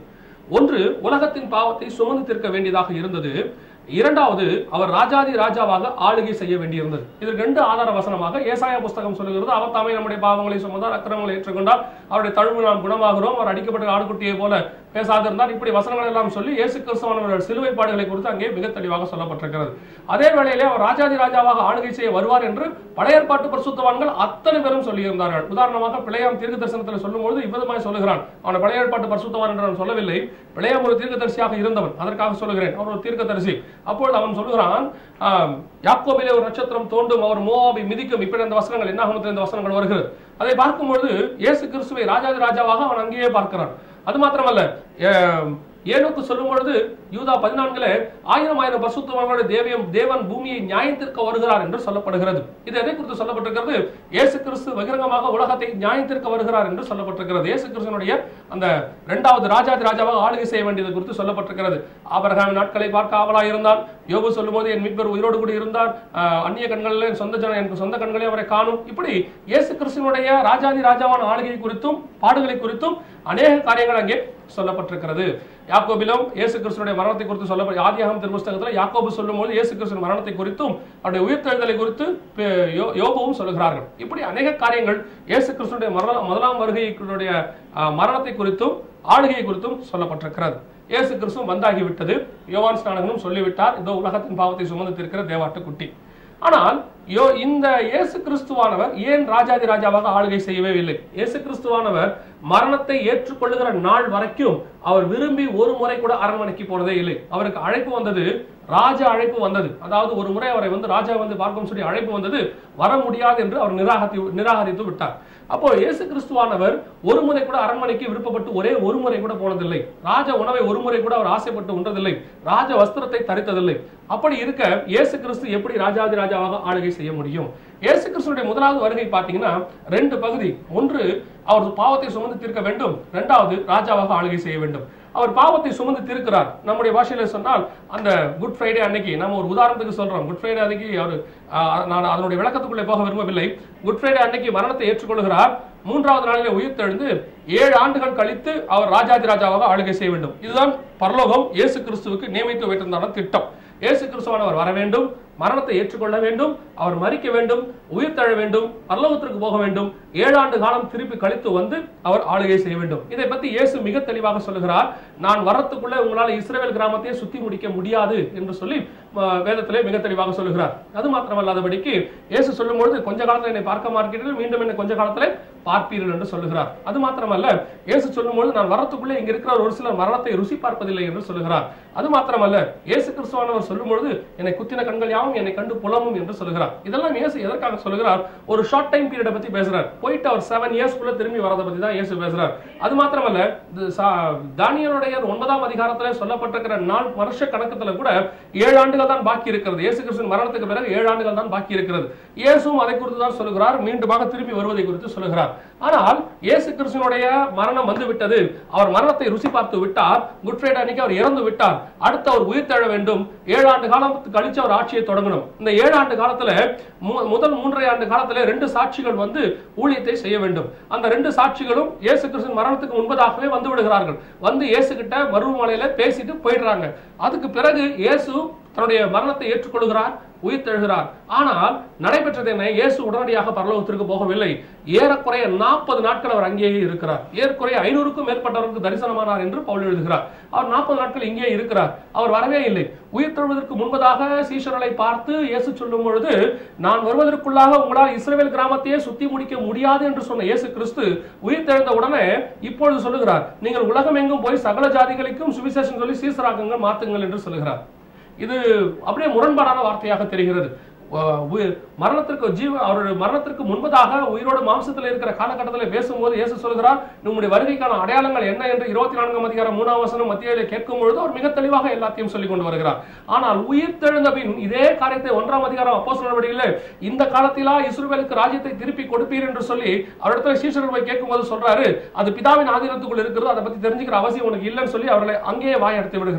ஒன்று உலகத்தின் பாவத்தை சுமந்து தீர்க்க வேண்டியதாக இருந்தது இரண்டாவது அவர் ராஜாதி ராஜாவாக ஆளுகை செய்ய வேண்டியிருந்தது இதற்கு ரெண்டு ஆதார வசனமாக ஏசாயா புஸ்தகம் சொல்லுகிறது அவர் தாமே நம்முடைய பாவங்களை சுமந்தார் அக்கிரமங்களை ஏற்றுக்கொண்டார் அவருடைய தழுவு நாம் குணமாகிறோம் அவர் அடிக்கப்பட்ட ஆடுகுட்டியை போல பேசாதிருந்தார் இப்படி வசனங்கள் எல்லாம் சொல்லி இயேசு கிறிஸ்தவனவர்கள் சிலுவை பாடுகளை குறித்து அங்கே மிக தெளிவாக சொல்லப்பட்டிருக்கிறது அதே வேளையிலே அவர் ராஜாதி ராஜாவாக ஆளுகை செய்ய வருவார் என்று பழைய ஏற்பாட்டு பரிசுத்தவான்கள் அத்தனை பேரும் சொல்லியிருந்தார்கள் உதாரணமாக பிழையாம் தீர்க்க தரிசனத்தில் சொல்லும்போது இவ்விதமாய் சொல்லுகிறான் அவனை பழைய ஏற்பாட்டு பரிசுத்தவான் என்று நான் சொல்லவில்லை பிழையாம் ஒரு தீர்க்கதரிசியாக இருந்தவன் அதற்காக சொல்லுகிறேன் அவர் ஒரு தீர்க்கதரிசி அப்பொழுது அவன் சொல்லுகிறான் ஆம், யாக்கோபிலே ஒரு நட்சத்திரம் தோண்டும் அவர் மோவாபை மிதிக்கும் இப்படி அந்த வசனங்கள் என்னாகமத்தில் இந்த வசனங்கள் வருகிறது அதை பார்க்கும்பொழுது இயேசு கிறிஸ்துவை ராஜாதி ராஜாவாக அவன் அங்கேயே பார்க்கிறான் அது மாத்திரமல்ல ஏ- ஏனோக்கு சொல்லும் பொழுது யூதா பதினான்குல ஆயிரம் ஆயிரம் பசுத்தவர்களுடைய தேவியம் தேவன் பூமியை நியாயத்திற்க வருகிறார் என்று சொல்லப்படுகிறது இது எதை குறித்து சொல்லப்பட்டிருக்கிறது இயேசு கிறிஸ்து பகிரங்கமாக உலகத்தை நியாயத்திற்க வருகிறார் என்று சொல்லப்பட்டிருக்கிறது இயேசு கிறிஸ்துவனுடைய அந்த இரண்டாவது ராஜாதி ராஜாவாக ஆளுகை செய்ய வேண்டியது குறித்து சொல்லப்பட்டிருக்கிறது ஆபரகாம் நாட்களை பார்க்க ஆவலாய் இருந்தான் யோபு சொல்லும்போது என் மீட்பர் உயிரோடு கூட இருந்தார் ஆஹ், அந்நிய கண்களில் என் சொந்த ஜன எனக்கு சொந்த கண்களே அவரை காணும் இப்படி இயேசு கிறிஸ்துவனுடைய ராஜாதி ராஜாவான ஆளுகை குறித்தும் பாடுகளை குறித்தும் அநேக காரியங்கள் அங்கே சொல்லப்பட்டிருக்கிறது யாக்கோபிலும் இயேசு கிறிஸ்துடைய மரணத்தை குறித்து சொல்லப்பட்ட ஆதியாகம திருப்புஸ்தகத்தில் யாக்கோபு சொல்லும்போது இயேசு கிறிஸ்துவின் மரணத்தை குறித்தும் அவருடைய உயிர்த்தெழுதலை குறித்து பே- யோ- யோபுவும் சொல்லுகிறார்கள் இப்படி அநேக காரியங்கள் இயேசு கிறிஸ்துடைய மரண முதலாம் வருகையினுடைய ஆஹ், மரணத்தை குறித்தும் ஆளுகை குறித்தும் சொல்லப்பட்டிருக்கிறது இயேசு கிறிஸ்து வந்தாகி விட்டது யோவான் ஸ்நானகனும் சொல்லிவிட்டார் இதோ உலகத்தின் பாவத்தை சுமந்து தீர்க்கிற தேவாட்டுக்குட்டி ஆனால் யோ இந்த இயேசு கிறிஸ்துவானவர் ஏன் ராஜாதி ராஜாவாக ஆளுகை செய்யவே இல்லை இயேசு கிறிஸ்துவானவர் மரணத்தை ஏற்றுக்கொள்ளுகிற நாள் வரைக்கும் அவர் விரும்பி ஒரு முறை கூட அரண்மனைக்கு போனதே இல்லை அவருக்கு அழைப்பு வந்தது ராஜ அழைப்பு வந்தது அதாவது ஒரு முறை அவரை வந்து ராஜா வந்து பார்க்கும் சொல்லி அழைப்பு வந்தது வர முடியாது என்று அவர் நிராகரி நிராகரித்து விட்டார் அப்போ இயேசு கிறிஸ்துவானவர் ஒரு முறை கூட அரண்மனைக்கு விருப்பப்பட்டு ஒரே ஒரு முறை கூட போனதில்லை ராஜ உணவை ஒரு முறை கூட அவர் ஆசைப்பட்டு உண்டதில்லை ராஜ வஸ்திரத்தை தரித்ததில்லை அப்படி இருக்க இயேசு கிறிஸ்து எப்படி ராஜாதி ராஜாவாக ஆளுகை செய்ய முடியும் இயேசு கிறிஸ்துடைய முதலாவது வருகை பார்த்தீங்கன்னா ரெண்டு பகுதி ஒன்று அவர் பாவத்தை சுமந்து தீர்க்க வேண்டும் இரண்டாவது ராஜாவாக ஆளுகை செய்ய வேண்டும் அவர் பாவத்தை சுமந்து தீர்க்கிறார் நம்முடைய பாஷையில சொன்னால் அந்த குட் ஃப்ரைடே அன்னைக்கு நம்ம ஒரு உதாரணத்துக்கு சொல்றோம் குட் ஃப்ரைடே அன்னைக்கு அவர் ஆஹ், நான் அதனுடைய விளக்கத்துக்குள்ளே போக விரும்பவில்லை குட் ஃப்ரைடே அன்னைக்கு மரணத்தை ஏற்றுக்கொள்கிறார் மூன்றாவது நாளிலே உயிர்த்தெழுந்து ஏழு ஆண்டுகள் கழித்து அவர் ராஜாதி ராஜாவாக ஆளுகை செய்ய வேண்டும் இதுதான் பரலோகம் இயேசு கிறிஸ்துவுக்கு நியமித்து வைத்திருந்தான திட்டம் இயேசு கிறிஸ்துவானவர் வர வேண்டும் மரணத்தை ஏற்றுக்கொள்ள வேண்டும் அவர் மறிக்க வேண்டும் உயிர் தழ வேண்டும் பரலோகத்திற்கு போக வேண்டும் ஏழு ஆண்டு காலம் திருப்பி கழித்து வந்து அவர் ஆளுகை செய்ய வேண்டும் இதை பத்தி இயேசு மிக தெளிவாக சொல்லுகிறார் நான் வரத்துக்குள்ளே உங்களால் இஸ்ரவேல் கிராமத்தையே சுத்தி முடிக்க முடியாது என்று சொல்லி அஹ், வேதத்திலே மிக தெளிவாக சொல்லுகிறார் அது மாத்திரமல்லாதபடிக்கு இயேசு சொல்லும்பொழுது கொஞ்ச காலத்தில் என்னை பார்க்க மாட்டீர்கள் மீண்டும் என்னை கொஞ்ச காலத்தில் பார்ப்பீர்கள் என்று சொல்லுகிறார் அது மாத்திரமல்ல இயேசு சொல்லும்போது நான் வரத்துக்குள்ளே இங்க இருக்கிற ஒரு சிலர் மரணத்தை ருசி பார்ப்பதில்லை என்று சொல்லுகிறார் அது மாத்திரமல்ல இயேசு கிறிஸ்துவானவர் சொல்லும்பொழுது என்னை குத்தின கண்கள் யாவும் என்னை கண்டு புலமும் என்று சொல்லுகிறார் இதெல்லாம் இயேசு எதற்காக சொல்லுகிறார் ஒரு ஷார்ட் டைம் பீரியட பத்தி பேசுறார் போயிட்டு அவர் செவன் இயர்ஸ்க்குள்ள திரும்பி வரதை பத்தி தான் இயேசு பேசுறார் அது மாத்திரமல்ல இது சா- தானியேலுடைய ஒன்பதாம் அதிகாரத்துல சொல்லப்பட்டிருக்கிற நாள் வருஷ கணக்கத்துல கூட ஏழு ஆண்டுகள் தான் பாக்கி இருக்கிறது இயேசு கிறிஸ்துவின் மரணத்துக்கு பிறகு ஏழு ஆண்டுகள் தான் பாக்கி இருக்கிறது இயேசுவும் அதை குறித்து தான் சொல்லுகிறார் மீண்டுமாக திரும்பி வருவதை குறித்து சொல்லுகிறார் ஆனால் இயேசு கிறிஸ்துவனுடைய மரணம் வந்து விட்டது அவர் மரணத்தை ருசி பார்த்து விட்டார் குட் ஃப்ரைடே அன்னைக்கு அவர் இறந்து விட்டார் அடுத்து அவர் உயிர் தழ வேண்டும் ஏழு ஆண்டு காலம் கழிச்சு அவர் ஆட்சியை தொடங்கணும் இந்த ஏழு ஆண்டு காலத்துல மு- முதல் மூன்றரை ஆண்டு காலத்துல ரெண்டு சாட்சிகள் வந்து ஊழியத்தை செய்ய வேண்டும் அந்த ரெண்டு சாட்சிகளும் இயேசு கிறிஸ்துவின் மரணத்துக்கு முன்பதாகவே வந்து விடுகிறார்கள் வந்து இயேசு கிட்ட மறுமலையில பேசிட்டு போயிடுறாங்க அதுக்கு பிறகு இயேசு தன்னுடைய மரணத்தை ஏற்றுக்கொள்கிறார் உயிர் தெழுகிறார் ஆனால் நடைபெற்றது என்ன இயேசு உடனடியாக பரலோகத்திற்கு போகவில்லை ஏறக்குறைய நாற்பது நாட்கள் அவர் அங்கேயே இருக்கிறார் ஏறக்குறைய ஐநூறுக்கும் மேற்பட்டவருக்கு தரிசனமானார் என்று பவுல் எழுதுகிறார் அவர் நாற்பது நாட்கள் இங்கே இருக்கிறார் அவர் வரவே இல்லை உயிர் தெழுவதற்கு முன்பதாக சீஷர்களை பார்த்து இயேசு சொல்லும் பொழுது நான் வருவதற்குள்ளாக உங்களால் இஸ்ரவேல் கிராமத்தையே சுத்தி முடிக்க முடியாது என்று சொன்ன இயேசு கிறிஸ்து உயிர் தெழுந்த உடனே இப்பொழுது சொல்லுகிறார் நீங்கள் உலகம் எங்கும் போய் சகல ஜாதிகளுக்கும் சுவிசேஷம் சொல்லி சீசராக்குங்கள் மாத்துங்கள் என்று சொல்லுகிறார் இது அப்படியே முரண்பாடான வார்த்தையாக தெரிகிறது அஹ் உயி- மரணத்திற்கு ஜீவ அவருடைய மரணத்திற்கு முன்பதாக உயிரோடு மாம்சத்தில் இருக்கிற காலகட்டத்தில் பேசும்போது இயேசு சொல்கிறார் நம்முடைய வருகைக்கான அடையாளங்கள் என்ன என்று இருபத்தி நான்காம் அதிகாரம் மூணாம் வசனம் மத்தியிலே கேட்கும் பொழுது அவர் மிக தெளிவாக எல்லாத்தையும் சொல்லிக் கொண்டு வருகிறார் ஆனால் உயிர் தெழுந்த பின் இதே காரியத்தை ஒன்றாம் அதிகாரம் அப்போ நடவடிக்கையில் இந்த காலத்திலா இஸ்ரவேலுக்கு ராஜ்யத்தை திருப்பி கொடுப்பீர் என்று சொல்லி அவரிடத்துல சீஷர்கள் போய் கேட்கும்போது சொல்றாரு அது பிதாவின் ஆதீனத்துக்குள் இருக்கிறது அதை பத்தி தெரிஞ்சுக்கிற அவசியம் உனக்கு இல்லைன்னு சொல்லி அவர்களை அங்கேயே வாய் அடைத்து விடுகிறார்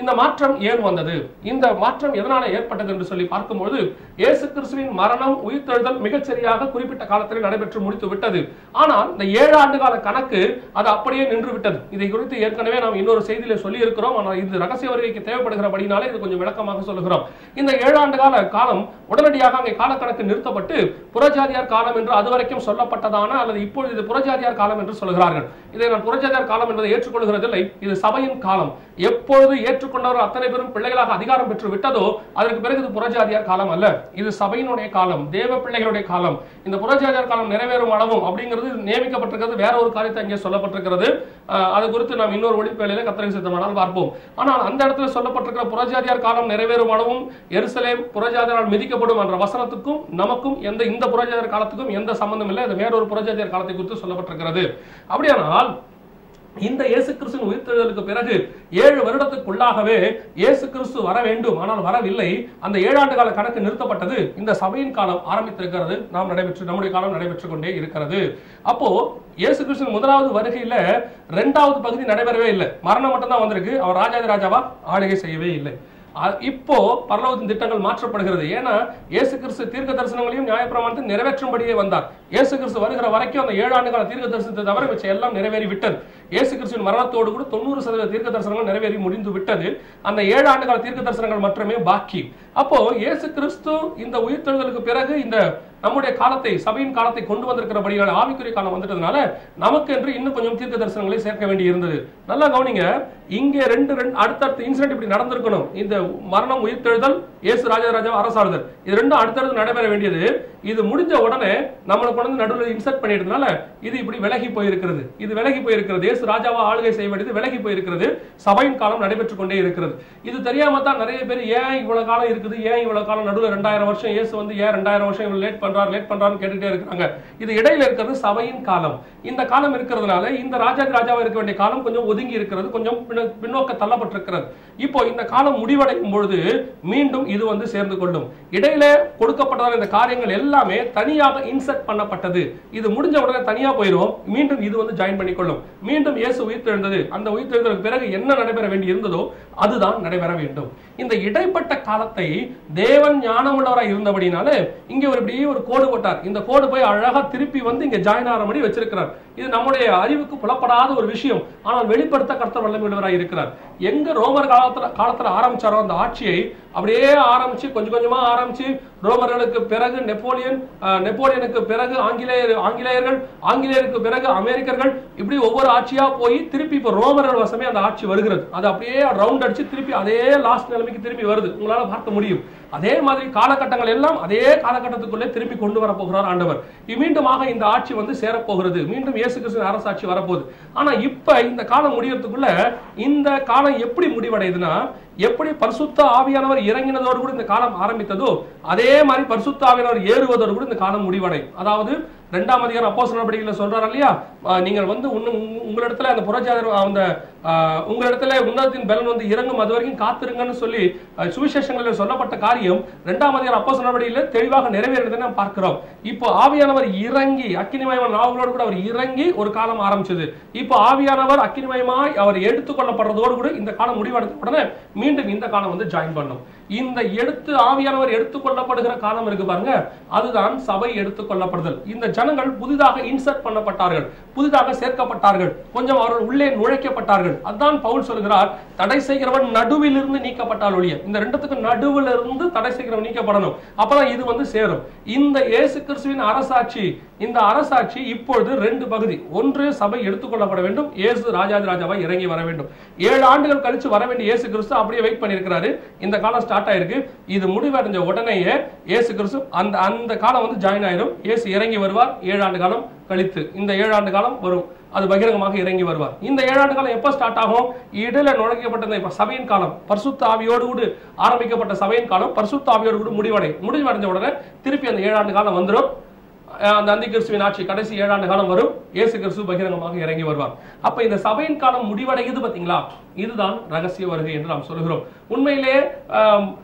இந்த மாற்றம் ஏன் வந்தது இந்த மாற்றம் எதனால ஏற்பட்டது என்று சொல்லி பார்க்கும்போது இயேசு கிறிஸ்துவின் மரணம் உயிர்த்தெழுதல் மிகச்சரியாக குறிப்பிட்ட காலத்தில் நடைபெற்று முடித்து விட்டது ஆனால் இந்த ஏழு ஆண்டு கால கணக்கு அது அப்படியே நின்று விட்டது இதை குறித்து ஏற்கனவே நாம் இன்னொரு செய்தியில சொல்லி இருக்கிறோம் ஆனால் இது ரகசிய வருகைக்கு தேவைப்படுகிறபடினாலே இது கொஞ்சம் விளக்கமாக சொல்லுகிறோம் இந்த ஏழு ஆண்டு கால காலம் உடனடியாக அங்கே காலக்கணக்கு நிறுத்தப்பட்டு புறஜாதியார் காலம் என்று அதுவரைக்கும் சொல்லப்பட்டதான அல்லது இப்பொழுது இது புறஜாதியார் காலம் என்று சொல்கிறார்கள் இதை நான் புறஜாதியார் காலம் என்பதை ஏற்றுக்கொள்கிறதில்லை இது சபையின் காலம் எப்பொழுது ஏற்றுக்கொண்டவர் அத்தனை பேரும் பிள்ளைகளாக அதிகாரம் பெற்று விட்டதோ அதற்கு பிறகு இது புறஜாதியார் காலம் அல்ல இது சபையினுடைய காலம் தேவ பிள்ளைகளுடைய காலம் இந்த புறஜாதியார் காலம் நிறைவேறும் அளவும் அப்படிங்கிறது நியமிக்கப்பட்டிருக்கிறது வேற ஒரு காரியத்தை அங்கே சொல்லப்பட்டிருக்கிறது அஹ், அது குறித்து நாம் இன்னொரு ஒளிப்பேலையில கத்தரை சித்தமானால் பார்ப்போம் ஆனால் அந்த இடத்துல சொல்லப்பட்டிருக்கிற புறஜாதியார் காலம் நிறைவேறும் அளவும் எருசலேம் புறஜாதியாரால் மிதிக்கப்படும் என்ற வசனத்துக்கும் நமக்கும் எந்த இந்த புறஜாதியார் காலத்துக்கும் எந்த சம்பந்தம் இல்லை அது வேறொரு புறஜாதியார் காலத்தை குறித்து சொல்லப்பட்டிருக்கிறது அப்படியானால் இந்த இயேசு கிறிஸ்துவின் உயிர்த்தெழுதலுக்கு பிறகு ஏழு வருடத்துக்குள்ளாகவே இயேசு கிறிஸ்து வர வேண்டும் ஆனால் வரவில்லை அந்த ஏழாண்டு கால கணக்கு நிறுத்தப்பட்டது இந்த சபையின் காலம் ஆரம்பித்திருக்கிறது நாம் நடைபெற்று நம்முடைய காலம் நடைபெற்றுக் கொண்டே இருக்கிறது அப்போ இயேசு கிறிஸ்துவின் முதலாவது வருகையில இரண்டாவது பகுதி நடைபெறவே இல்லை மரணம் மட்டும்தான் வந்திருக்கு அவர் ராஜாதி ராஜாவா ஆளுகை செய்யவே இல்லை அ- இப்போ பரலோகத்தின் திட்டங்கள் மாற்றப்படுகிறது ஏன்னா இயேசு கிறிஸ்து தீர்க்க தரிசனங்களையும் நியாயப்பிரமாணத்தை நிறைவேற்றும்படியே வந்தார் இயேசு கிறிஸ்து வருகிற வரைக்கும் அந்த ஏழு ஆண்டு கால தீர்க்க தரிசனத்தை தவிர மிச்ச எல்லாம் நிறைவேறி விட்டது இயேசு கிறிஸ்துவின் மரணத்தோடு கூட தொண்ணூறு சதவீத தீர்க்க தரிசனங்கள் நிறைவேறி முடிந்து விட்டது அந்த ஏழு ஆண்டு கால தீர்க்க தரிசனங்கள் மட்டுமே பாக்கி அப்போ இயேசு கிறிஸ்து இந்த உயிர்த்தெழுதலுக்கு பிறகு இந்த நம்முடைய காலத்தை சபையின் காலத்தை கொண்டு வந்திருக்கிறபடியான ஆவிக்குரிய காலம் வந்துட்டதுனால நமக்கு என்று இன்னும் கொஞ்சம் தீர்க்க தரிசனங்களை சேர்க்க வேண்டி இருந்தது நல்லா கவனிங்க இங்கே ரெண்டு ரெண்டு அடுத்தடுத்த இன்சிடென்ட் இப்படி நடந்திருக்கணும் இந்த மரணம் உயிர்த்தெழுதல் இயேசு ராஜராஜா அரசாளுதல் இது ரெண்டும் அடுத்தடுத்து நடைபெற வேண்டியது இது முடிஞ்ச உடனே நம்மளை கொண்டு வந்து நடுவில் இன்சர்ட் பண்ணிட்டதுனால இது இப்படி விலகி போயிருக்கிறது இது விலகி போயிருக்கிறது இயேசு ராஜாவா ஆளுகை செய்ய வேண்டியது விலகி போயிருக்கிறது சபையின் காலம் நடைபெற்றுக் கொண்டே இருக்கிறது இது தெரியாம தான் நிறைய பேர் ஏன் இவ்வளவு காலம் இருக்குது ஏன் இவ்வளவு காலம் நடுவில் ரெண்டாயிரம் வருஷம் இயேசு வந்து ஏன் ரெண்டாயிரம் வருஷம் இவ்வளவு லேட் பண்றாரு லேட் பண்றாருன்னு கேட்டுட்டே இருக்காங்க இது இடையில இருக்கிறது சபையின் காலம் இந்த காலம் இருக்கிறதுனால இந்த ராஜாதி ராஜாவா இருக்க வேண்டிய காலம் கொஞ்சம் ஒதுங்கி இருக்கிறது கொஞ்சம் பின்ன- பின்னோக்க தள்ளப்பட்டிருக்கிறது இப்போ இந்த காலம் முடிவடையும் பொழுது மீண்டும் இது வந்து சேர்ந்து கொள்ளும் இடையில கொடுக்கப்பட்டதான இந்த காரியங்கள் எல்லாமே தனியாக இன்செர்ட் பண்ணப்பட்டது இது முடிஞ்ச உடனே தனியா போயிடும் மீண்டும் இது வந்து ஜாயின் பண்ணிக்கொள்ளும் மீண்டும் இயேசு உயிர்த்தெழுந்தது அந்த உயிர்த்தெழுந்ததுக்கு பிறகு என்ன நடைபெற வேண்டி இருந்ததோ அதுதான் நடைபெற வேண்டும் இந்த இடைப்பட்ட காலத்தை தேவன் ஞானமுள்ளவராய் இருந்தபடினால இங்க ஒரு இப்படியே ஒரு கோடு போட்டார் இந்த கோடு போய் அழகா திருப்பி வந்து இங்க ஜாயின் ஆகிற மாதிரி வச்சிருக்கிறார் இது நம்முடைய அறிவுக்கு புலப்படாத ஒரு விஷயம் ஆனால் வெளிப்படுத்த கர்த்தர் வல்லமையுள்ளவராய் இருக்கிறார் எங்க ரோமர் காலத்துல காலத்துல ஆரம்பிச்சாரோ அந்த ஆட்சியை அப்படியே ஆரம்பிச்சு கொஞ்சம் கொஞ்சமா ஆரம்பிச்சு ரோமர்களுக்கு பிறகு நெப்போலியன் அஹ், நெப்போலியனுக்கு பிறகு ஆங்கிலேயர் ஆங்கிலேயர்கள் ஆங்கிலேயருக்கு பிறகு அமெரிக்கர்கள் இப்படி ஒவ்வொரு ஆட்சியா போய் திருப்பி இப்ப ரோமர்கள் வசமே அந்த ஆட்சி வருகிறது அது அப்படியே ரவுண்ட் அடிச்சு திருப்பி அதே லாஸ்ட் நிலைமைக்கு திரும்பி வருது உங்களால பார்க்க முடியும் அதே மாதிரி காலகட்டங்கள் எல்லாம் அதே காலகட்டத்துக்குள்ளே திருப்பி கொண்டு வர போகிறார் ஆண்டவர் இ- மீண்டுமாக இந்த ஆட்சி வந்து சேரப்போகிறது மீண்டும் இயேசு கிறிஸ்து அரசாட்சி வரப்போகுது ஆனா இப்ப இந்த காலம் முடியறதுக்குள்ள இந்த காலம் எப்படி முடிவடையுதுன்னா எப்படி பரிசுத்த ஆவியானவர் இறங்கினதோடு கூட இந்த காலம் ஆரம்பித்ததோ அதே மாதிரி பரிசுத்த ஆவியானவர் ஏறுவதோடு கூட இந்த காலம் முடிவடையும் அதாவது ரெண்டாம் அதிகாரம் அப்போஸ் நடவடிக்கையில் சொல்றாரு இல்லையா ஆஹ் நீங்கள் வந்து உன்னு- உங்க- உங்களிடத்துல அந்த புறஜாதர் அந்த ஆஹ், உங்களிடத்துல உன்னதத்தின் பலன் வந்து இறங்கும் அது வரைக்கும் காத்திருங்கன்னு சொல்லி ஆஹ், சுவிசேஷங்களில் சொல்லப்பட்ட காரியம் ரெண்டாம் அதிகாரம் அப்போஸ் நடவடிக்கையில் தெளிவாக நிறைவேறதை நாம் பார்க்கிறோம் இப்போ ஆவியானவர் இறங்கி அக்கினிமயமான நாவலோடு கூட அவர் இறங்கி ஒரு காலம் ஆரம்பிச்சது இப்போ ஆவியானவர் அக்கினிமயமாய் அவர் எடுத்துக்கொள்ளப்படுறதோடு கூட இந்த காலம் முடிவடைந்த உடனே மீண்டும் இந்த காலம் வந்து ஜாயின் பண்ணும் இந்த எடுத்து ஆவியானவர் எடுத்துக்கொள்ளப்படுகிற காலம் இருக்கு பாருங்க அதுதான் சபை எடுத்துக்கொள்ளப்படுதல் இந்த ஜனங்கள் புதிதாக இன்சர்ட் பண்ணப்பட்டார்கள் புதிதாக சேர்க்கப்பட்டார்கள் கொஞ்சம் அவர்கள் உள்ளே நுழைக்கப்பட்டார்கள் அதான் பவுல் சொல்கிறார் தடை செய்கிறவன் நடுவில் இருந்து நீக்கப்பட்டால் ஒழிய இந்த ரெண்டுத்துக்கு நடுவில் இருந்து தடை செய்கிறவன் நீக்கப்படணும் அப்பதான் இது வந்து சேரும் இந்த இயேசு கிறிஸ்துவின் அரசாட்சி இந்த அரசாட்சி இப்பொழுது ரெண்டு பகுதி ஒன்று சபை எடுத்துக்கொள்ளப்பட வேண்டும் இயேசு ராஜாதி ராஜாவா இறங்கி வர வேண்டும் ஏழு ஆண்டுகள் கழிச்சு வர வேண்டிய இயேசு கிறிஸ்து அப்படியே வெயிட் பண்ணியிருக்கிறாரு இந்த காலம் ஸ்டார்ட் ஆயிருக்கு இது முடிவடைஞ்ச உடனேயே இயேசு கிறிஸ்து அந்த அந்த காலம் வந்து ஜாயின் ஆயிரும் இயேசு இறங்கி வருவார் ஏழு ஆண்டு காலம் கழித்து இந்த ஏழு ஆண்டு காலம் வரும் அது பகிரங்கமாக இறங்கி வருவார் இந்த ஏழாண்டு காலம் எப்ப ஸ்டார்ட் ஆகும் இடையில நுழைக்கப்பட்ட இந்த இப்ப சபையின் காலம் பரிசுத்த ஆவியோடு கூட ஆரம்பிக்கப்பட்ட சபையின் காலம் பரிசுத்த ஆவியோடு கூட முடிவடை முடிவடைஞ்ச உடனே திருப்பி அந்த ஏழாண்டு காலம் வந்துடும் அஹ் அந்த அந்தி கிறிஸ்துவின் ஆட்சி கடைசி ஏழாண்டு காலம் வரும் இயேசு கிறிஸ்து பகிரங்கமாக இறங்கி வருவார் அப்ப இந்த சபையின் காலம் முடிவடையுது பாத்தீங்களா இதுதான் ரகசிய வருகை என்று நாம் சொல்கிறோம் உண்மையிலே ஆம்,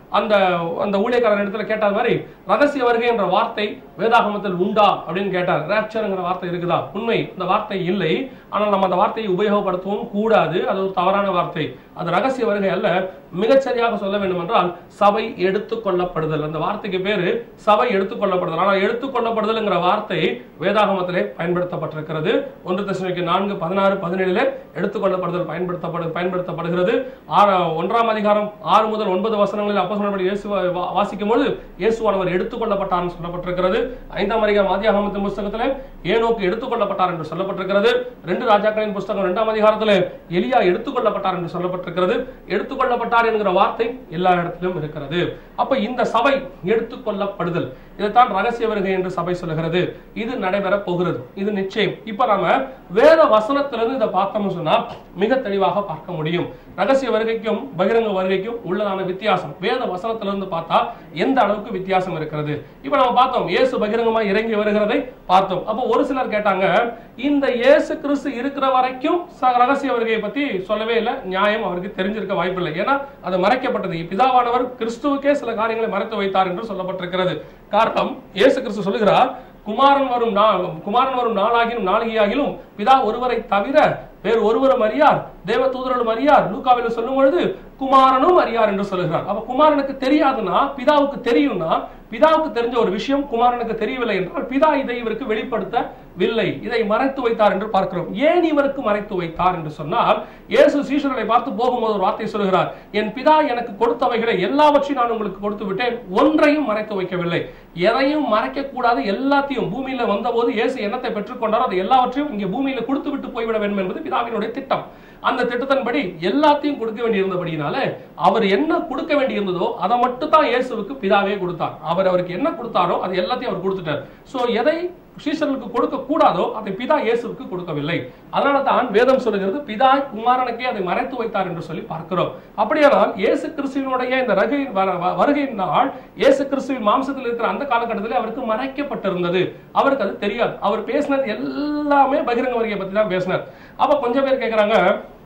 அந்த அந்த ஊழியக்காரர் இடத்துல கேட்டார் மாதிரி ரகசிய வருகை என்ற வார்த்தை வேதாகமத்தில் உண்டா அப்படின்னு கேட்டார் ரேப்சர்ங்கிற வார்த்தை இருக்குதா உண்மை அந்த வார்த்தை இல்லை ஆனால் நம்ம அந்த வார்த்தையை உபயோகப்படுத்தவும் கூடாது அது ஒரு தவறான வார்த்தை அது ரகசிய வருகை அல்ல மிகச்சரியாக சொல்ல வேண்டும் என்றால் சபை எடுத்துக்கொள்ளப்படுதல் அந்த வார்த்தைக்கு பேரு சபை எடுத்துக்கொள்ளப்படுதல் ஆனால் எடுத்துக்கொள்ளப்படுதல்ங்கிற வார்த்தை வேதாகமத்திலே பயன்படுத்தப்பட்டிருக்கிறது ஒன்று தசமிக்கு நான்கு பதினாறு பதினேழுல எடுத்துக்கொள்ளப்படுதல் பயன்படுத்தப்படு பயன்படுத்தப்படுகிறது ஆறு ஒன்றாம் அதிகாரம் ஆறு முதல் ஒன்பது வசனங்களில் அப்போ சொன்னபடி இயேசு வாசிக்கும் பொழுது இயேசுவானவர் எடுத்துக்கொள்ளப்பட்டார் சொல்லப்பட்டிருக்கிறது ஐந்தாம் அதிகாரம் ஆதியாகமத்தின் புஸ்தகத்தில் ஏனோக்கு எடுத்துக்கொள்ளப்பட்டார் என்று சொல்லப்பட்டிருக்கிறது ரெண்டு ராஜாக்களின் புஸ்தகம் இரண்டாம் அதிகாரத்தில் எலியா எடுத்துக்கொள்ளப்பட்டார் என்று சொல்லப்பட்டிருக்கிறது எடுத்துக்கொள்ளப்பட்டார் என்கிற வார்த்தை எல்லா இடத்திலும் இருக்கிறது அப்ப இந்த சபை எடுத்துக்கொள்ளப்படுதல் இதைத்தான் ரகசிய வருகை என்று சபை சொல்லுகிறது இது நடைபெற போகிறது இது நிச்சயம் இப்ப நாம வேத வசனத்திலிருந்து இதை பார்த்தோம்னு சொன்னா மிக தெளிவாக பார்க்க முடியும் ரகசிய வருகைக்கும் பகிரங்க வருகைக்கும் உள்ளதான வித்தியாசம் வேத வசனத்திலிருந்து பார்த்தா எந்த அளவுக்கு வித்தியாசம் இருக்கிறது இப்ப நம்ம பார்த்தோம் இயேசு பகிரங்கமா இறங்கி வருகிறதை பார்த்தோம் அப்போ ஒரு சிலர் கேட்டாங்க இந்த இயேசு கிறிஸ்து இருக்கிற வரைக்கும் ச- ரகசிய வருகையை பத்தி சொல்லவே இல்லை நியாயம் அவருக்கு தெரிஞ்சிருக்க வாய்ப்பில்லை ஏன்னா அது மறைக்கப்பட்டது பிதாவானவர் கிறிஸ்துவுக்கே சில காரியங்களை மறைத்து வைத்தார் என்று சொல்லப்பட்டிருக்கிறது காரணம் இயேசு கிறிஸ்து சொல்லுகிறார் குமாரன் வரும் நாள் குமாரன் வரும் நாளாகிலும் நாளிகையாகிலும் பிதா ஒருவரை தவிர வேறு ஒருவரும் அறியார் தேவ தூதர்களும் அறியார் லூக்காவில் சொல்லும் பொழுது குமாரனும் அறியார் என்று சொல்லுகிறார் அப்ப குமாரனுக்கு தெரியாதுன்னா பிதாவுக்கு தெரியும்னா பிதாவுக்கு தெரிஞ்ச ஒரு விஷயம் குமாரனுக்கு தெரியவில்லை என்றால் பிதா இதை இவருக்கு வெளிப்படுத்தவில்லை இதை மறைத்து வைத்தார் என்று பார்க்கிறோம் ஏன் இவருக்கு மறைத்து வைத்தார் என்று சொன்னால் இயேசு சீஷர்களை பார்த்து போகும்போது ஒரு வார்த்தை சொல்கிறார் என் பிதா எனக்கு கொடுத்தவைகளை எல்லாவற்றையும் நான் உங்களுக்கு கொடுத்து விட்டேன் ஒன்றையும் மறைத்து வைக்கவில்லை எதையும் மறைக்க கூடாது எல்லாத்தையும் பூமியில வந்தபோது இயேசு என்னத்தை பெற்றுக்கொண்டாரோ அது எல்லாவற்றையும் இங்கே பூமியில கொடுத்து விட்டு போய்விட வேண்டும் என்பது பிதாவினுடைய திட்டம் அந்த திட்டத்தின்படி எல்லாத்தையும் கொடுக்க வேண்டியிருந்தபடினால அவர் என்ன கொடுக்க வேண்டியிருந்ததோ அதை மட்டும் தான் இயேசுவுக்கு பிதாவே கொடுத்தார் அவர் அவருக்கு என்ன கொடுத்தாரோ அது எல்லாத்தையும் அவர் கொடுத்துட்டார் சோ எதை சீஷர்களுக்கு கொடுக்க கூடாதோ அதை பிதா இயேசுவுக்கு கொடுக்கவில்லை அதனால தான் வேதம் சொல்லுகிறது பிதா குமாரனுக்கே அதை மறைத்து வைத்தார் என்று சொல்லி பார்க்கிறோம் அப்படியானால் இயேசு கிறிஸ்துவினுடைய இந்த ரகை வர- வ- வருகையின் நாள் இயேசு கிறிஸ்துவின் மாம்சத்தில் இருக்கிற அந்த காலகட்டத்தில் அவருக்கு மறைக்கப்பட்டிருந்தது அவருக்கு அது தெரியாது அவர் பேசினது எல்லாமே பகிரங்க வருகையை பத்தி தான் பேசினார் அப்ப கொஞ்சம் பேர் கேக்குறாங்க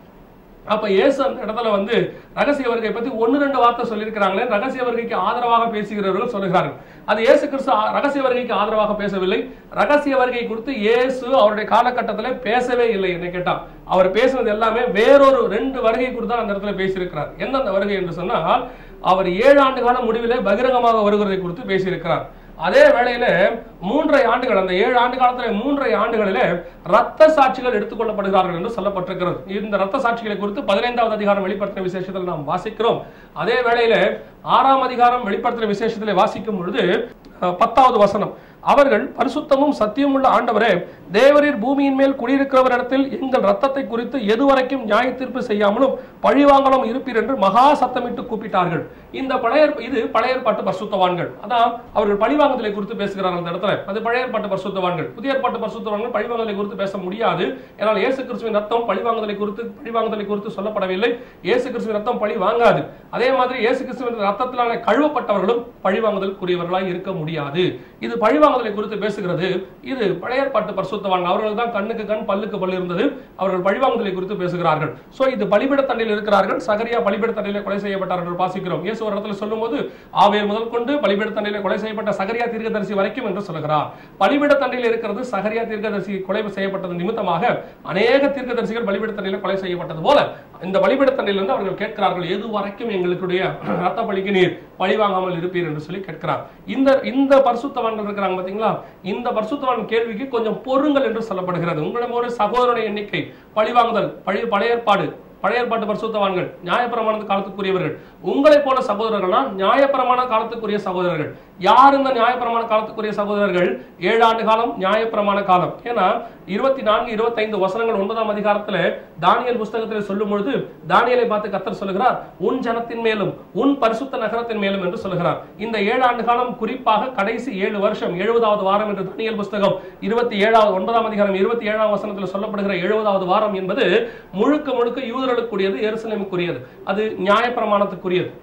அப்ப இயேசு அந்த இடத்துல வந்து ரகசிய வருகை பத்தி ஒன்னு ரெண்டு வார்த்தை சொல்லியிருக்கிறாங்களே ரகசிய வருகைக்கு ஆதரவாக பேசுகிறவர்கள் சொல்லுகிறார்கள் அது இயேசு கிறிஸ்து ஆ- ரகசிய வருகைக்கு ஆதரவாக பேசவில்லை ரகசிய வருகை குறித்து இயேசு அவருடைய காலகட்டத்தில் பேசவே இல்லை என்ன கேட்டா அவர் பேசுனது எல்லாமே வேறொரு ரெண்டு வருகை குறித்து தான் அந்த இடத்துல பேசியிருக்கிறார் என்ன அந்த வருகை என்று சொன்னால் அவர் ஏழு ஆண்டு கால முடிவிலே பகிரங்கமாக வருகிறதை குறித்து பேசியிருக்கிறார் அதே வேளையில மூன்றரை ஆண்டுகள் அந்த ஏழு ஆண்டு காலத்துல மூன்றரை ஆண்டுகளிலே ரத்த சாட்சிகள் எடுத்துக்கொள்ளப்படுகிறார்கள் என்று சொல்லப்பட்டிருக்கிறது இந்த ரத்த சாட்சிகளை குறித்து பதினைந்தாவது அதிகாரம் வெளிப்படுத்தின விசேஷத்தில் நாம் வாசிக்கிறோம் அதே வேளையில ஆறாம் அதிகாரம் வெளிப்படுத்தின விசேஷத்தில் வாசிக்கும் பொழுது அஹ், பத்தாவது வசனம் அவர்கள் பரிசுத்தமும் சத்தியமுள்ள ஆண்டவரே தேவரீர் பூமியின் மேல் குடியிருக்கிறவரிடத்தில் எங்கள் ரத்தத்தை குறித்து எதுவரைக்கும் நியாய தீர்ப்பு செய்யாமலும் பழிவாங்கலும் இருப்பீர் என்று மகா சத்தமிட்டு கூப்பிட்டார்கள் இந்த பழைய இது பழைய ஏற்பாட்டு பரிசுத்தவான்கள் அதான் அவர்கள் பழிவாங்குதலை குறித்து பேசுகிறார்கள் அந்த இடத்துல அது பழைய ஏற்பாட்டு பரிசுத்தவான்கள் புதிய ஏற்பாட்டு பரிசுத்தவான்கள் பழிவாங்குதலை குறித்து பேச முடியாது ஏனால் இயேசு கிறிஸ்துவின் ரத்தம் பழிவாங்குதலை குறித்து பழிவாங்குதலை குறித்து சொல்லப்படவில்லை இயேசு கிறிஸ்துவின் ரத்தம் பழி வாங்காது அதே மாதிரி இயேசு கிறிஸ்துவின் ரத்தத்திலான கழுவப்பட்டவர்களும் பழிவாங்குதலுக்குரியவர்களாய் இருக்க முடியாது இது பழிவாங்குதலை குறித்து பேசுகிறது இது பழைய ஏற்பாட்டு பரிசுத்தவான்கள் அவர்கள் தான் கண்ணுக்கு கண் பல்லுக்கு பல் இருந்தது அவர்கள் பழிவாங்குதலை குறித்து பேசுகிறார்கள் சோ இது பலிபீட தண்டையில் இருக்கிறார்கள் சகரியா பலிபீட தண்டையில கொலை செய்யப்பட்டார் என்று வாசிக்கிறோம் இயேசு ஒரு இடத்துல சொல்லும்போது ஆவேர் முதல் கொண்டு பலிபீட தண்டையில கொலை செய்யப்பட்ட சகரியா தீர்க்கதரிசி வரைக்கும் என்று சொல்லுகிறார் பலிபீட தண்டையில் இருக்கிறது சகரியா தீர்க்கதரிசி கொலை செய்யப்பட்டது நிமித்தமாக அநேக தீர்க்கதரிசிகள் பலிபீட தண்டையில கொலை செய்யப்பட்டது போல இந்த பலிபீட தண்டையிலிருந்து அவர்கள் கேட்கிறார்கள் எது வரைக்கும் எங்களுடைய ரத்த பலிக்கு நீர் பழி வாங்காமல் இருப்பீர் என்று சொல்லி கேட்கிறார் இந்த இந்த பரிசுத்தவான்கள் இருக்கிறாங்க பாத்தீங்களா இந்த பரிசுத்தவான் கேள்விக்கு கொஞ்சம் பொறுங்கள் என்று சொல்லப்படுகிறது உங்களிடம் ஒரு சகோதரனுடைய எண்ணிக்கை பழிவாங்குதல் பழைய பழைய ஏற்பாடு பழைய ஏற்பாட்டு பரிசுத்தவான்கள் நியாயப்பிரமாண காலத்துக்குரியவர்கள் உங்களைப் போல சகோதரர்கள்னா நியாயப்பிரமாண காலத்துக்குரிய சகோதரர்கள் யார் இந்த நியாயப்பிரமாண காலத்துக்குரிய சகோதரர்கள் ஏழு ஆண்டு காலம் நியாயப்பிரமாண காலம் ஏன்னா இருபத்தி நான்கு இருபத்தைந்து வசனங்கள் ஒன்பதாம் அதிகாரத்துல தானியல் புஸ்தகத்தில் சொல்லும் பொழுது தானியலை பார்த்து கத்தர் சொல்லுகிறார் உன் ஜனத்தின் மேலும் உன் பரிசுத்த நகரத்தின் மேலும் என்று சொல்லுகிறார் இந்த ஏழு ஆண்டு காலம் குறிப்பாக கடைசி ஏழு வருஷம் எழுபதாவது வாரம் என்று தானியல் புஸ்தகம் இருபத்தி ஏழாவது ஒன்பதாம் அதிகாரம் இருபத்தி ஏழாம் வசனத்தில் சொல்லப்படுகிற எழுபதாவது வாரம் என்பது முழுக்க முழுக்க யூதர்களுக்குரியது எருசலேமுக்குரியது அது நியாயப்பிரமாணத்துக்குரியது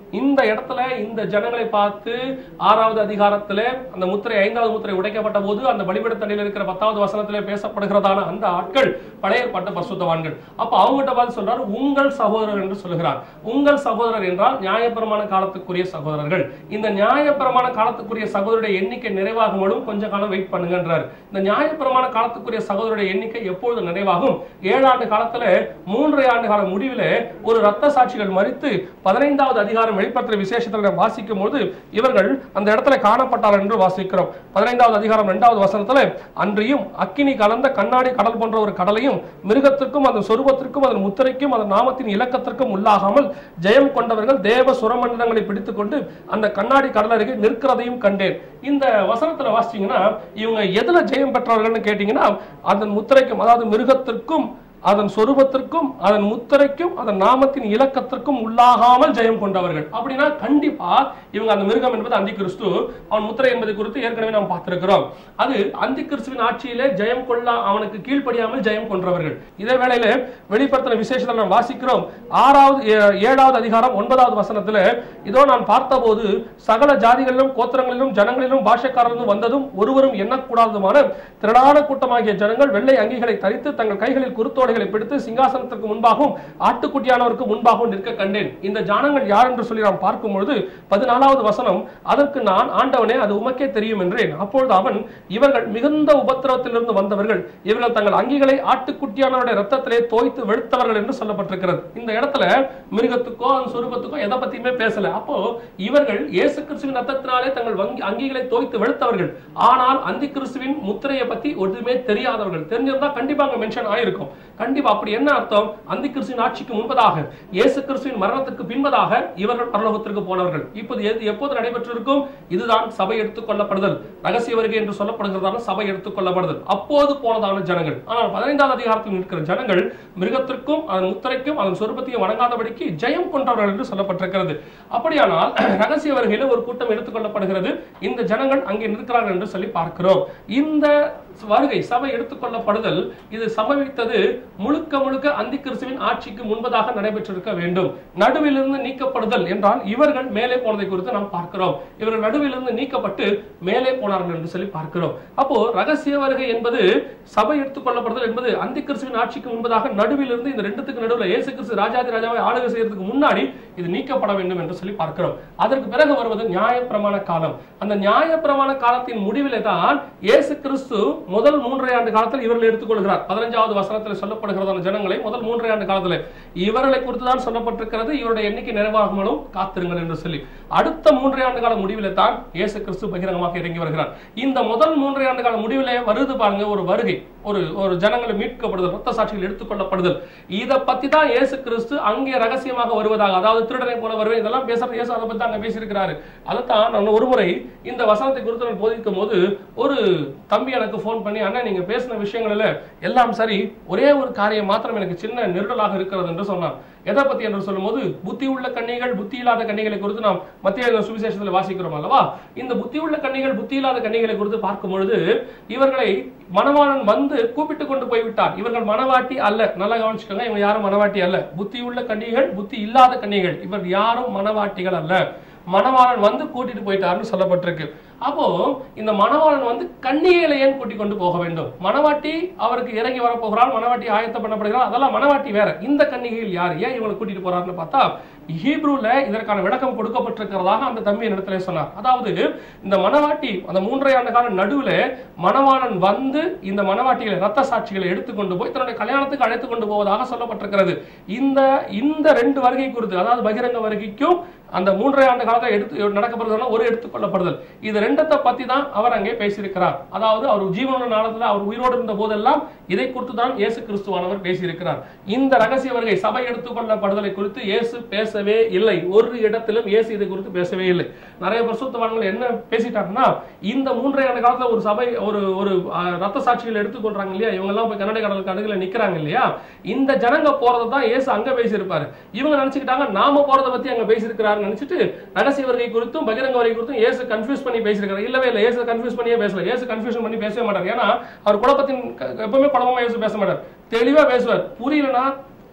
இந்த இடத்துல இந்த ஜனங்களை பார்த்து ஆறாவது அதிகாரத்துல அந்த முத்திரை ஐந்தாவது முத்திரை உடைக்கப்பட்ட போது அந்த பலிபீடத்தடியில் இருக்கிற பத்தாவது வசனத்திலே பேசப்படுகிறதான அந்த ஆட்கள் பழைய ஏற்பாட்டு பரிசுத்தவான்கள் அப்ப அவங்ககிட்ட பார்த்து சொல்றாரு உங்கள் சகோதரர் என்று சொல்லுகிறார் உங்கள் சகோதரர் என்றால் நியாயப்பிரமாண காலத்துக்குரிய சகோதரர்கள் இந்த நியாயப்பிரமாண காலத்துக்குரிய சகோதரருடைய எண்ணிக்கை நிறைவாகும்போதும் கொஞ்ச காலம் வெயிட் பண்ணுங்கன்றார் இந்த நியாயப்பிரமாண காலத்துக்குரிய சகோதரருடைய எண்ணிக்கை எப்பொழுது நிறைவாகும் ஏழாண்டு காலத்துல மூன்றரை ஆண்டு கால முடிவில ஒரு ரத்த சாட்சிகள் மறித்து பதினைந்தாவது அதிகாரம் வெளிப்படுத்துற விசேஷத்தில் நாம் வாசிக்கும் போது இவர்கள் அந்த இடத்துல காணப்பட்டார் என்று வாசிக்கிறோம் பதினைந்தாவது அதிகாரம் இரண்டாவது வசனத்துல அன்றியும் அக்கினி கலந்த கண்ணாடி கடல் போன்ற ஒரு கடலையும் மிருகத்திற்கும் அதன் சொரூபத்திற்கும் அதன் முத்திரைக்கும் அதன் நாமத்தின் இலக்கத்திற்கும் உள்ளாகாமல் ஜெயம் கொண்டவர்கள் தேவ சுரமண்டலங்களை பிடித்துக்கொண்டு அந்த கண்ணாடி கடல் அருகே நிற்கிறதையும் கண்டேன் இந்த வசனத்துல வாசிச்சீங்கன்னா இவங்க எதுல ஜெயம் பெற்றவர்கள்னு கேட்டீங்கன்னா அதன் முத்திரைக்கும் அதாவது மிருகத்திற்கும் அதன் சொரூபத்திற்கும் அதன் முத்திரைக்கும் அதன் நாமத்தின் இலக்கத்திற்கும் உள்ளாகாமல் ஜெயம் கொண்டவர்கள் அப்படின்னா கண்டிப்பா இவங்க அந்த மிருகம் என்பது அந்தி கிறிஸ்து அவன் முத்திரை என்பதை குறித்து ஏற்கனவே நாம் பார்த்திருக்கிறோம் அது அந்தி கிறிஸ்துவின் ஆட்சியிலே ஜெயம் கொள்ள அவனுக்கு கீழ்ப்படியாமல் ஜெயம் கொன்றவர்கள் இதே வேளையில வெளிப்படுத்தின விசேஷத்தில் நாம் வாசிக்கிறோம் ஆறாவது ஏ- ஏழாவது அதிகாரம் ஒன்பதாவது வசனத்துல இதோ நான் பார்த்தபோது சகல ஜாதிகளிலும் கோத்திரங்களிலும் ஜனங்களிலும் பாஷக்காரர்களும் வந்ததும் ஒருவரும் எண்ணக்கூடாததுமான திரளான கூட்டமாகிய ஜனங்கள் வெள்ளை அங்கிகளை தரித்து தங்கள் கைகளில் குருத்தோடைகளை பிடித்து சிங்காசனத்திற்கு முன்பாகவும் ஆட்டுக்குட்டியானவருக்கு முன்பாகவும் நிற்க கண்டேன் இந்த ஜனங்கள் யார் என்று சொல்லி நாம் பார்க்கும் பொழுது பதினாலாவது வசனம் அதற்கு நான் ஆண்டவனே அது உமக்கே தெரியும் என்றேன் அப்பொழுது அவன் இவர்கள் மிகுந்த உபத்திரவத்திலிருந்து வந்தவர்கள் இவர்கள் தங்கள் அங்கிகளை ஆட்டுக்குட்டியானவருடைய ரத்தத்திலே தோய்த்து வெளுத்தவர்கள் என்று சொல்லப்பட்டிருக்கிறது இந்த இடத்துல மிருகத்துக்கோ அந்த சொரூபத்துக்கோ எதை பத்தியுமே பேசல அப்போ இவர்கள் இயேசு கிறிஸ்துவின் ரத்தத்தினாலே தங்கள் வங்கி அங்கிகளை தோய்த்து வெளுத்தவர்கள் ஆனால் அந்தி கிறிஸ்துவின் முத்திரையை பத்தி ஒன்றுமே தெரியாதவர்கள் தெரிஞ்சிருந்தா கண்டிப்பா அங்க மென்ஷன் ஆயிருக்கும் கண்டிப்பா அப்படி என்ன அர்த்தம் அந்தி கிறிஸ்துவின் ஆட்சிக்கு முன்பதாக இயேசு கிறிஸ்துவின் மரணத்துக்கு பின்பதாக இவர்கள் பரலோகத்திற்கு போனவர்கள் இப்போது எது எப்போது நடைபெற்றிருக்கும் இதுதான் சபை எடுத்துக் கொள்ளப்படுதல் ரகசிய வருகை என்று சொல்லப்படுகிறதான சபை எடுத்துக் கொள்ளப்படுதல் அப்போது போனதான ஜனங்கள் ஆனால் பதினைந்தாவது அதிகாரத்தில் இருக்கிற ஜனங்கள் மிருகத்திற்கும் அதன் முத்திரைக்கும் அதன் சொரூபத்தையும் வணங்காதபடிக்கு ஜெயம் கொண்டவர்கள் என்று சொல்லப்பட்டிருக்கிறது அப்படியானால் ரகசிய வருகையில ஒரு கூட்டம் எடுத்துக்கொள்ளப்படுகிறது இந்த ஜனங்கள் அங்கே நிற்கிறார்கள் என்று சொல்லி பார்க்கிறோம் இந்த வருகை சபை எடுத்துக்கொள்ளப்படுதல் இது சம்பவித்தது முழுக்க முழுக்க அந்தி கிறிஸ்துவின் ஆட்சிக்கு முன்பதாக நடைபெற்றிருக்க வேண்டும் நடுவிலிருந்து நீக்கப்படுதல் என்றால் இவர்கள் மேலே போனதை குறித்து நாம் பார்க்கிறோம் இவர்கள் நடுவிலிருந்து நீக்கப்பட்டு மேலே போனார்கள் என்று சொல்லி பார்க்கிறோம் அப்போ ரகசிய வருகை என்பது சபை எடுத்துக்கொள்ளப்படுதல் என்பது அந்தி கிறிஸ்துவின் ஆட்சிக்கு முன்பதாக நடுவிலிருந்து இந்த ரெண்டுத்துக்கு நடுவில் இயேசு கிறிஸ்து ராஜாதி ராஜாவை ஆளுகை செய்யறதுக்கு முன்னாடி இது நீக்கப்பட வேண்டும் என்று சொல்லி பார்க்கிறோம் அதற்கு பிறகு வருவது நியாயப்பிரமாண காலம் அந்த நியாயப்பிரமாண காலத்தின் முடிவிலே தான் இயேசு கிறிஸ்து முதல் மூன்றரை ஆண்டு காலத்தில் இவர்கள் எடுத்துக்கொள்கிறார் பதினஞ்சாவது வசனத்தில் சொல்லப்படுகிறதான ஜனங்களை முதல் மூன்றரை ஆண்டு காலத்தில் இவர்களை குறித்து தான் சொல்லப்பட்டிருக்கிறது இவருடைய எண்ணிக்கை நிறைவாகுமலும் காத்திருங்கள் என்று சொல்லி அடுத்த மூன்றரை ஆண்டு கால முடிவிலே தான் இயேசு கிறிஸ்து பகிரங்கமாக இறங்கி வருகிறார் இந்த முதல் மூன்றரை ஆண்டு கால முடிவிலே வருது பாருங்க ஒரு வருகை ஒரு ஒரு ஜனங்களை மீட்கப்படுதல் ரத்த சாட்சிகள் எடுத்துக்கொள்ளப்படுதல் இதை பத்தி தான் இயேசு கிறிஸ்து அங்கே ரகசியமாக வருவதாக அதாவது திருடனை போல வருவேன் இதெல்லாம் பேசுறது இயேசு அதை பத்தி தான் அங்க பேசியிருக்கிறாரு அதைத்தான் நான் ஒரு முறை இந்த வசனத்தை குறித்து நான் போதிக்கும் போது ஒரு தம்பி எனக்கு ஃபோன் பண்ணி அண்ணா நீங்க பேசின விஷயங்கள்ல எல்லாம் சரி ஒரே ஒரு காரியம் மாத்திரம் எனக்கு சின்ன நெருடலாக இருக்கிறது என்று சொன்னான் எதை பத்தி என்று சொல்லும்போது புத்தி உள்ள கன்னிகள் புத்தி இல்லாத கன்னிகளை குறித்து நாம் மத்திய சுவிசேஷத்தில் வாசிக்கிறோம் அல்லவா இந்த புத்தி உள்ள கன்னிகள் புத்தி இல்லாத கன்னிகளை குறித்து பார்க்கும் பொழுது இவர்களை மணவாளன் வந்து கூப்பிட்டு கொண்டு போய்விட்டார் இவர்கள் மனவாட்டி அல்ல நல்லா கவனிச்சுக்கோங்க இவங்க யாரும் மனவாட்டி அல்ல புத்தி உள்ள கன்னிகள் புத்தி இல்லாத கன்னிகள் இவர் யாரும் மனவாட்டிகள் அல்ல மணவாளன் வந்து கூட்டிட்டு போயிட்டாருன்னு சொல்லப்பட்டிருக்கு அப்போ இந்த மணவாளன் வந்து கன்னிகைகளை ஏன் கூட்டிக் கொண்டு போக வேண்டும் மணவாட்டி அவருக்கு இறங்கி வர போகிறாள் மணவாட்டி ஆயத்தம் பண்ணப்படுகிறாள் அதெல்லாம் மணவாட்டி வேற இந்த கன்னிகைகள் யார் ஏன் இவங்களை கூட்டிட்டு போறாருன்னு பார்த்தா ஹீப்ரூல இதற்கான விளக்கம் கொடுக்கப்பட்டிருக்கிறதாக அந்த தம்பி இடத்துல சொன்னார் அதாவது இந்த மணவாட்டி அந்த மூன்றரை ஆண்டு கால நடுவுல மணவாளன் வந்து இந்த மணவாட்டிகளை ரத்த சாட்சிகளை எடுத்துக்கொண்டு போய் தன்னுடைய கல்யாணத்துக்கு அழைத்து கொண்டு போவதாக சொல்லப்பட்டிருக்கிறது இந்த இந்த ரெண்டு வருகை குறித்து அதாவது பகிரங்க வருகைக்கும் அந்த மூன்றரை ஆண்டு காலத்தில் எடுத்து நடக்கப்படுறதுனா ஒரு எடுத்துக்கொள்ளப்படுதல் இது ரெண்டத்தை பத்தி தான் அவர் அங்கே பேசியிருக்கிறார் அதாவது அவர் ஜீவன நாளத்துல அவர் உயிரோடு இருந்த போதெல்லாம் இதை குறித்து தான் இயேசு கிறிஸ்துவானவர் பேசியிருக்கிறார் இந்த ரகசிய வருகை சபை எடுத்துக்கொள்ளப்படுதலை குறித்து இயேசு பேசவே இல்லை ஒரு இடத்திலும் இயேசு இதை குறித்து பேசவே இல்லை நிறைய பரிசுத்தவான்கள் என்ன பேசிட்டாங்கன்னா இந்த மூன்றரை ஆண்டு காலத்துல ஒரு சபை ஒரு ஒரு அஹ், ரத்த சாட்சிகள் எடுத்துக்கொள்றாங்க இல்லையா இவங்க எல்லாம் போய் கன்னட கடலுக்கு அருகில நிக்கிறாங்க இல்லையா இந்த ஜனங்க போறதை தான் இயேசு அங்க பேசியிருப்பாரு இவங்க நினைச்சுக்கிட்டாங்க நாம போறதை பத்தி அங்க பேசியிருக்கிறாரு நினைச்சிட்டு ரகசிய வருகை குறித்தும் பகிரங்க வருகை குறித்தும் இயேசு கன்ஃபியூஸ் பண்ணி பேசியிருக்காரு இல்லவே இல்லை இயேசு கன்ஃபியூஸ் பண்ணியே பேசல இயேசு கன்ஃபியூஷன் பண்ணி பேசவே மாட்டார் ஏன்னா அவர் குழப்பத்தின் க- எப்பவுமே குழப்பமா இயேசு பேச மாட்டார் தெளிவா பேசுவார் புரியலனா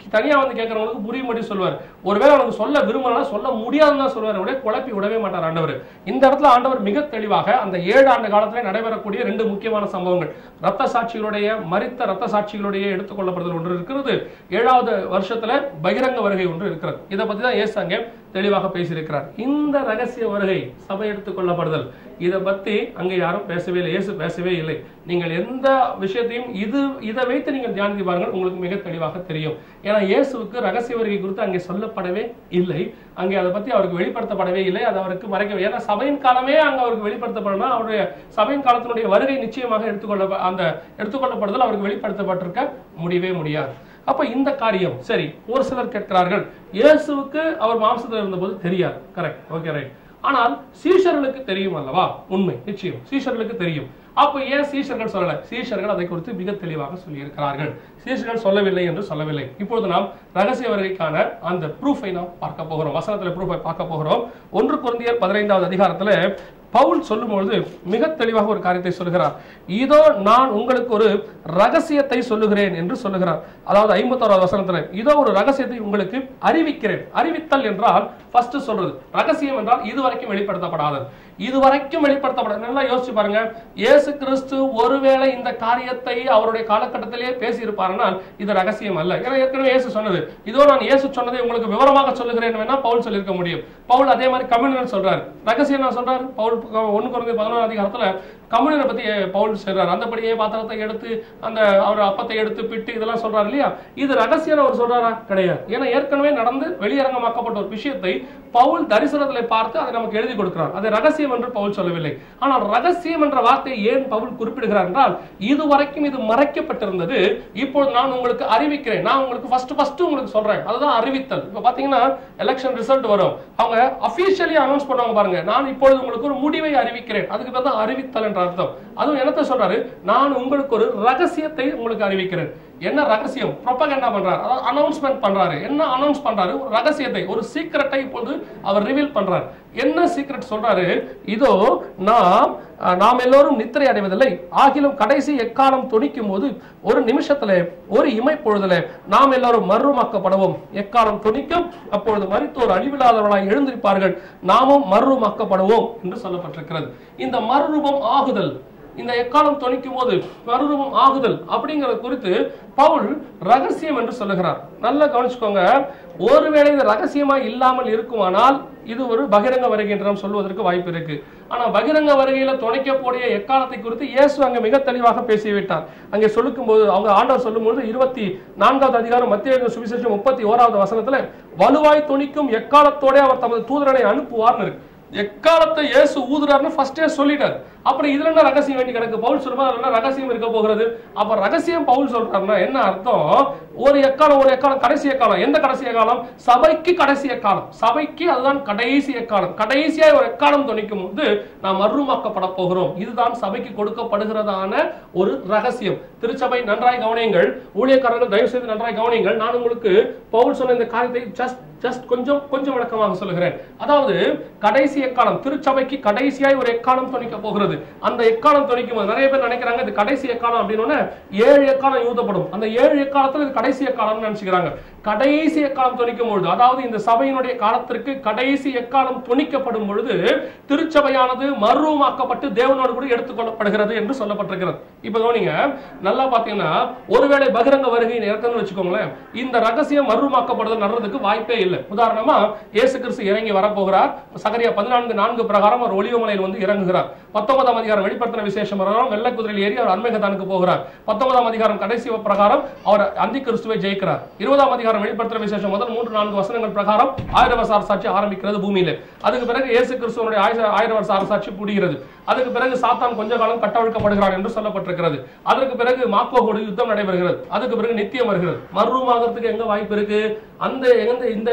தனியா வந்து கேட்கறவங்களுக்கு புரியும்படி சொல்வார் ஒருவேளை அவனுக்கு சொல்ல விரும்பலாம் சொல்ல முடியாதுன்னு தான் சொல்வார் அப்படியே குழப்பி விடவே மாட்டார் ஆண்டவர் இந்த இடத்துல ஆண்டவர் மிக தெளிவாக அந்த ஏழு ஆண்டு காலத்துல நடைபெறக்கூடிய ரெண்டு முக்கியமான சம்பவங்கள் ரத்த சாட்சிகளுடைய மரித்த ரத்த சாட்சிகளுடைய எடுத்துக்கொள்ளப்படுதல் ஒன்று இருக்கிறது ஏழாவது வருஷத்துல பகிரங்க வருகை ஒன்று இருக்கிறது இதை பத்தி தான் இயேசு அங்கே தெளிவாக பேசியிருக்கிறார் இந்த ரகசிய வருகை சபை எடுத்துக் கொள்ளப்படுதல் இதை பத்தி அங்க யாரும் பேசவே இல்லை இயேசு பேசவே இல்லை நீங்கள் எந்த விஷயத்தையும் இது இதை வைத்து நீங்கள் தியானித்து பாருங்கள் உங்களுக்கு மிக தெளிவாக தெரியும் ஏன்னா இயேசுவுக்கு ரகசிய வருகை குறித்து அங்கே சொல்லப்படவே இல்லை அங்கே அதை பத்தி அவருக்கு வெளிப்படுத்தப்படவே இல்லை அது அவருக்கு மறைக்க ஏன்னா சபையின் காலமே அங்க அவருக்கு வெளிப்படுத்தப்படணும் அவருடைய சபையின் காலத்தினுடைய வருகை நிச்சயமாக எடுத்துக்கொள்ள அந்த எடுத்துக்கொள்ளப்படுதல் அவருக்கு வெளிப்படுத்தப்பட்டிருக்க முடியவே முடியாது அப்ப இந்த காரியம் சரி ஒரு சிலர் கேட்கிறார்கள் இயேசுவுக்கு அவர் மாம்சத்தில் இருந்தபோது தெரியாது கரெக்ட் ஓகே ரைட் ஆனால் சீஷர்களுக்கு தெரியும் அல்லவா உண்மை நிச்சயம் சீஷர்களுக்கு தெரியும் அப்ப ஏன் சீஷர்கள் சொல்லல சீஷர்கள் அதை குறித்து மிக தெளிவாக சொல்லியிருக்கிறார்கள் சீஷர்கள் சொல்லவில்லை என்று சொல்லவில்லை இப்பொழுது நாம் ரகசிய வருகைக்கான அந்த ப்ரூஃபை நாம் பார்க்க போகிறோம் வசனத்துல ப்ரூஃபை பார்க்க போகிறோம் ஒன்று குருந்தியர் பதினைந்தாவது அதிகாரத்துல பவுல் சொல்லும்பொழுது மிக தெளிவாக ஒரு காரியத்தை சொல்லுகிறார் இதோ நான் உங்களுக்கு ஒரு ரகசியத்தை சொல்லுகிறேன் என்று சொல்லுகிறார் அதாவது ஐம்பத்தோராவது வசனத்துல இதோ ஒரு ரகசியத்தை உங்களுக்கு அறிவிக்கிறேன் அறிவித்தல் என்றால் ஃபர்ஸ்ட் சொல்றது ரகசியம் என்றால் இதுவரைக்கும் வெளிப்படுத்தப்படாதது இதுவரைக்கும் வெளிப்படுத்தப்படாது நல்லா யோசிச்சு பாருங்க இயேசு கிறிஸ்து ஒருவேளை இந்த காரியத்தை அவருடைய காலகட்டத்திலேயே பேசி இருப்பாருனால் இது ரகசியம் அல்ல ஏன்னா ஏற்கனவே இயேசு சொன்னது இதோ நான் இயேசு சொன்னதை உங்களுக்கு விவரமாக சொல்லுகிறேன் வேணா பவுல் சொல்லியிருக்க முடியும் பவுல் அதே மாதிரி கம்யூனியன் சொல்றாரு ரகசியம் நான் சொல்றாரு பவுல் ஒன்னு குறைந்த பதினோரு அதிகாரத்துல கம்யூனியனை பத்தி பவுல் சொல்றாரு அந்தபடியே பாத்திரத்தை எடுத்து அந்த அவர் அப்பத்தை எடுத்து பிட்டு இதெல்லாம் சொல்றாரு இல்லையா இது ரகசியம் அவர் சொல்றாரா கிடையாது ஏன்னா ஏற்கனவே நடந்து வெளியரங்கமாக்கப்பட்ட ஒரு விஷயத்தை பவுல் தரிசனத்துல பார்த்து அதை நமக்கு எழுதி கொடுக்கிறார் அதை ரகசியம் என்று பவுல் சொல்லவில்லை ஆனால் ரகசியம் என்ற வார்த்தையை ஏன் பவுல் குறிப்பிடுகிறார் என்றால் இதுவரைக்கும் இது மறைக்கப்பட்டிருந்தது இப்பொழுது நான் உங்களுக்கு அறிவிக்கிறேன் நான் உங்களுக்கு ஃபர்ஸ்ட் ஃபர்ஸ்ட் உங்களுக்கு சொல்றேன் அதுதான் அறிவித்தல் இப்ப பாத்தீங்கன்னா எலெக்ஷன் ரிசல்ட் வரும் அவங்க அபிஷியலி அனௌன்ஸ் பண்ணுவாங்க பாருங்க நான் இப்பொழுது உங்களுக்கு ஒரு முடிவை அறிவிக்கிறேன் அதுக்கு பேர் தான் அறிவித்தல் என்ற அர்த்தம் அதுவும் என்னத்த சொல்றாரு நான் உங்களுக்கு ஒரு ரகசியத்தை உங்களுக்கு அறிவிக்கிறேன் என்ன ரகசியம் ப்ரொபகண்டா பண்றாரு அதாவது அனௌன்ஸ்மெண்ட் பண்றாரு என்ன அனௌன்ஸ் பண்றாரு ஒரு ரகசியத்தை ஒரு சீக்கிரட்டை இப்பொழுது அவர் ரிவீல் பண்றாரு என்ன சீக்ரெட் சொல்றாரு இதோ நாம் அஹ், நாம் எல்லோரும் நித்திரை அடைவதில்லை ஆகிலும் கடைசி எக்காலம் துணிக்கும் போது ஒரு நிமிஷத்துல ஒரு இமை பொழுதுல நாம் எல்லாரும் மர்வமாக்கப்படுவோம் எக்காலம் துணிக்கும் அப்பொழுது மரித்தோர் அழிவில்லாதவர்களாய் எழுந்திருப்பார்கள் நாமும் மர்வமாக்கப்படுவோம் என்று சொல்லப்பட்டிருக்கிறது இந்த மறுரூபம் ஆகுதல் இந்த எக்காலம் தொனிக்கும் போது மறுரூபம் ஆகுதல் அப்படிங்கறது குறித்து பவுல் ரகசியம் என்று சொல்லுகிறார் நல்லா கவனிச்சுக்கோங்க ஒருவேளை இது ரகசியமா இல்லாமல் இருக்குமானால் இது ஒரு பகிரங்க வருகை என்று நாம் சொல்வதற்கு வாய்ப்பு இருக்கு ஆனா பகிரங்க வருகையில துணைக்கக்கூடிய எக்காலத்தை குறித்து இயேசு அங்க மிக தெளிவாக பேசிவிட்டார் அங்கே சொல்லும் போது அவங்க ஆண்டவர் சொல்லும்போது இருபத்தி நான்காவது அதிகாரம் மத்திய சுவிசேஷம் முப்பத்தி ஓராவது வசனத்துல வலுவாய் துணிக்கும் எக்காலத்தோட அவர் தமது தூதரனை அனுப்புவார்னு இருக்கு எக்காலத்தை இயேசு ஊதுறாருன்னு ஃபர்ஸ்டே சொல்லிட்டார் அப்புறம் இதுல என்ன ரகசியம் வேண்டி கிடக்கு பவுல் சொல்லுமா அதுல என்ன ரகசியம் இருக்க போகிறது அப்ப ரகசியம் பவுல் சொல்றாருன்னா என்ன அர்த்தம் ஒரு எக்காலம் ஒரு எக்காலம் கடைசி எக்காலம் எந்த கடைசி எக்காலம் சபைக்கு கடைசி எக்காலம் சபைக்கு அதுதான் கடைசி எக்காலம் கடைசியா ஒரு எக்காலம் துணிக்கும் போது நாம் மறுமாக்கப்பட போகிறோம் இதுதான் சபைக்கு கொடுக்கப்படுகிறதான ஒரு ரகசியம் திருச்சபை நன்றாய் கவனியுங்கள் ஊழியக்காரர்கள் தயவு செய்து நன்றாய் கவனியுங்கள் நான் உங்களுக்கு பவுல் சொன்ன இந்த காரியத்தை ஜஸ்ட் ஜஸ்ட் கொஞ்சம் கொஞ்சம் விளக்கமாக சொல்லுகிறேன் அதாவது கடைசி எக்காலம் திருச்சபைக்கு கடைசியாய் ஒரு எக்காலம் துணிக்க போகிறது அந்த எக்காலம் துணிக்கும் போது நிறைய பேர் நினைக்கிறாங்க இது கடைசி எக்காலம் அப்படின்னு ஏழு எக்காலம் யூதப்படும் அந்த ஏழு எக்காலத்துல இது கடைசி எக்காலம்னு நினைச்சுக்கிறாங்க கடைசி எக்காலம் துணிக்கும் பொழுது அதாவது இந்த சபையினுடைய காலத்திற்கு கடைசி எக்காலம் துணிக்கப்படும் பொழுது திருச்சபையானது மறுரூமாக்கப்பட்டு தேவனோடு கூட எடுத்துக்கொள்ளப்படுகிறது என்று சொல்லப்பட்டிருக்கிறது இப்ப கவனிங்க நல்லா பாத்தீங்கன்னா ஒருவேளை பகிரங்க வருகை இறக்கணும்னு வச்சுக்கோங்களேன் இந்த ரகசியம் மறுரூமாக்கப்படுதல் நடறதுக்கு வாய்ப்பே இல்லை உதாரணமா இயேசு கிறிஸ்து இறங்கி வரப்போகிறார் சகரியா பதினான்கு நான்கு பிரகாரம் அவர் ஒளிவமலையில் வந்து இறங்குகிறார் பத்தொன்பதாம் அதிகாரம் வெளிப்படுத்தின விசேஷம் பிரகாரம் வெள்ளை குதிரையில் ஏறி அவர் அன்மேகதானுக்கு போகிறார் பத்தொன்பதாம் அதிகாரம் கடைசி பிரகாரம் அவர் அந்தி கிறிஸ்துவை ஜெயிக்கிறார் இருபதாம் அதிகாரம் வெளிப்படுத்தின விசேஷம் முதல் மூன்று நான்கு வசனங்கள் பிரகாரம் ஆயிரம் வருஷ அரசாட்சி ஆரம்பிக்கிறது பூமியில அதுக்கு பிறகு இயேசு கிறிஸ்துவனுடைய ஆயிர- ஆயிரம் வருஷ அரசாட்சி முடிகிறது அதுக்கு பிறகு சாத்தான் கொஞ்ச காலம் கட்டவிழ்க்கப்படுகிறான் என்று சொல்லப்பட்டிருக்கிறது அதற்கு பிறகு மாக்கோகோடு யுத்தம் நடைபெறுகிறது அதுக்கு பிறகு நித்தியம் வருகிறது மறுரூமாகிறதுக்கு எங்க வாய்ப்பு இருக்கு அந்த எந்த இந்த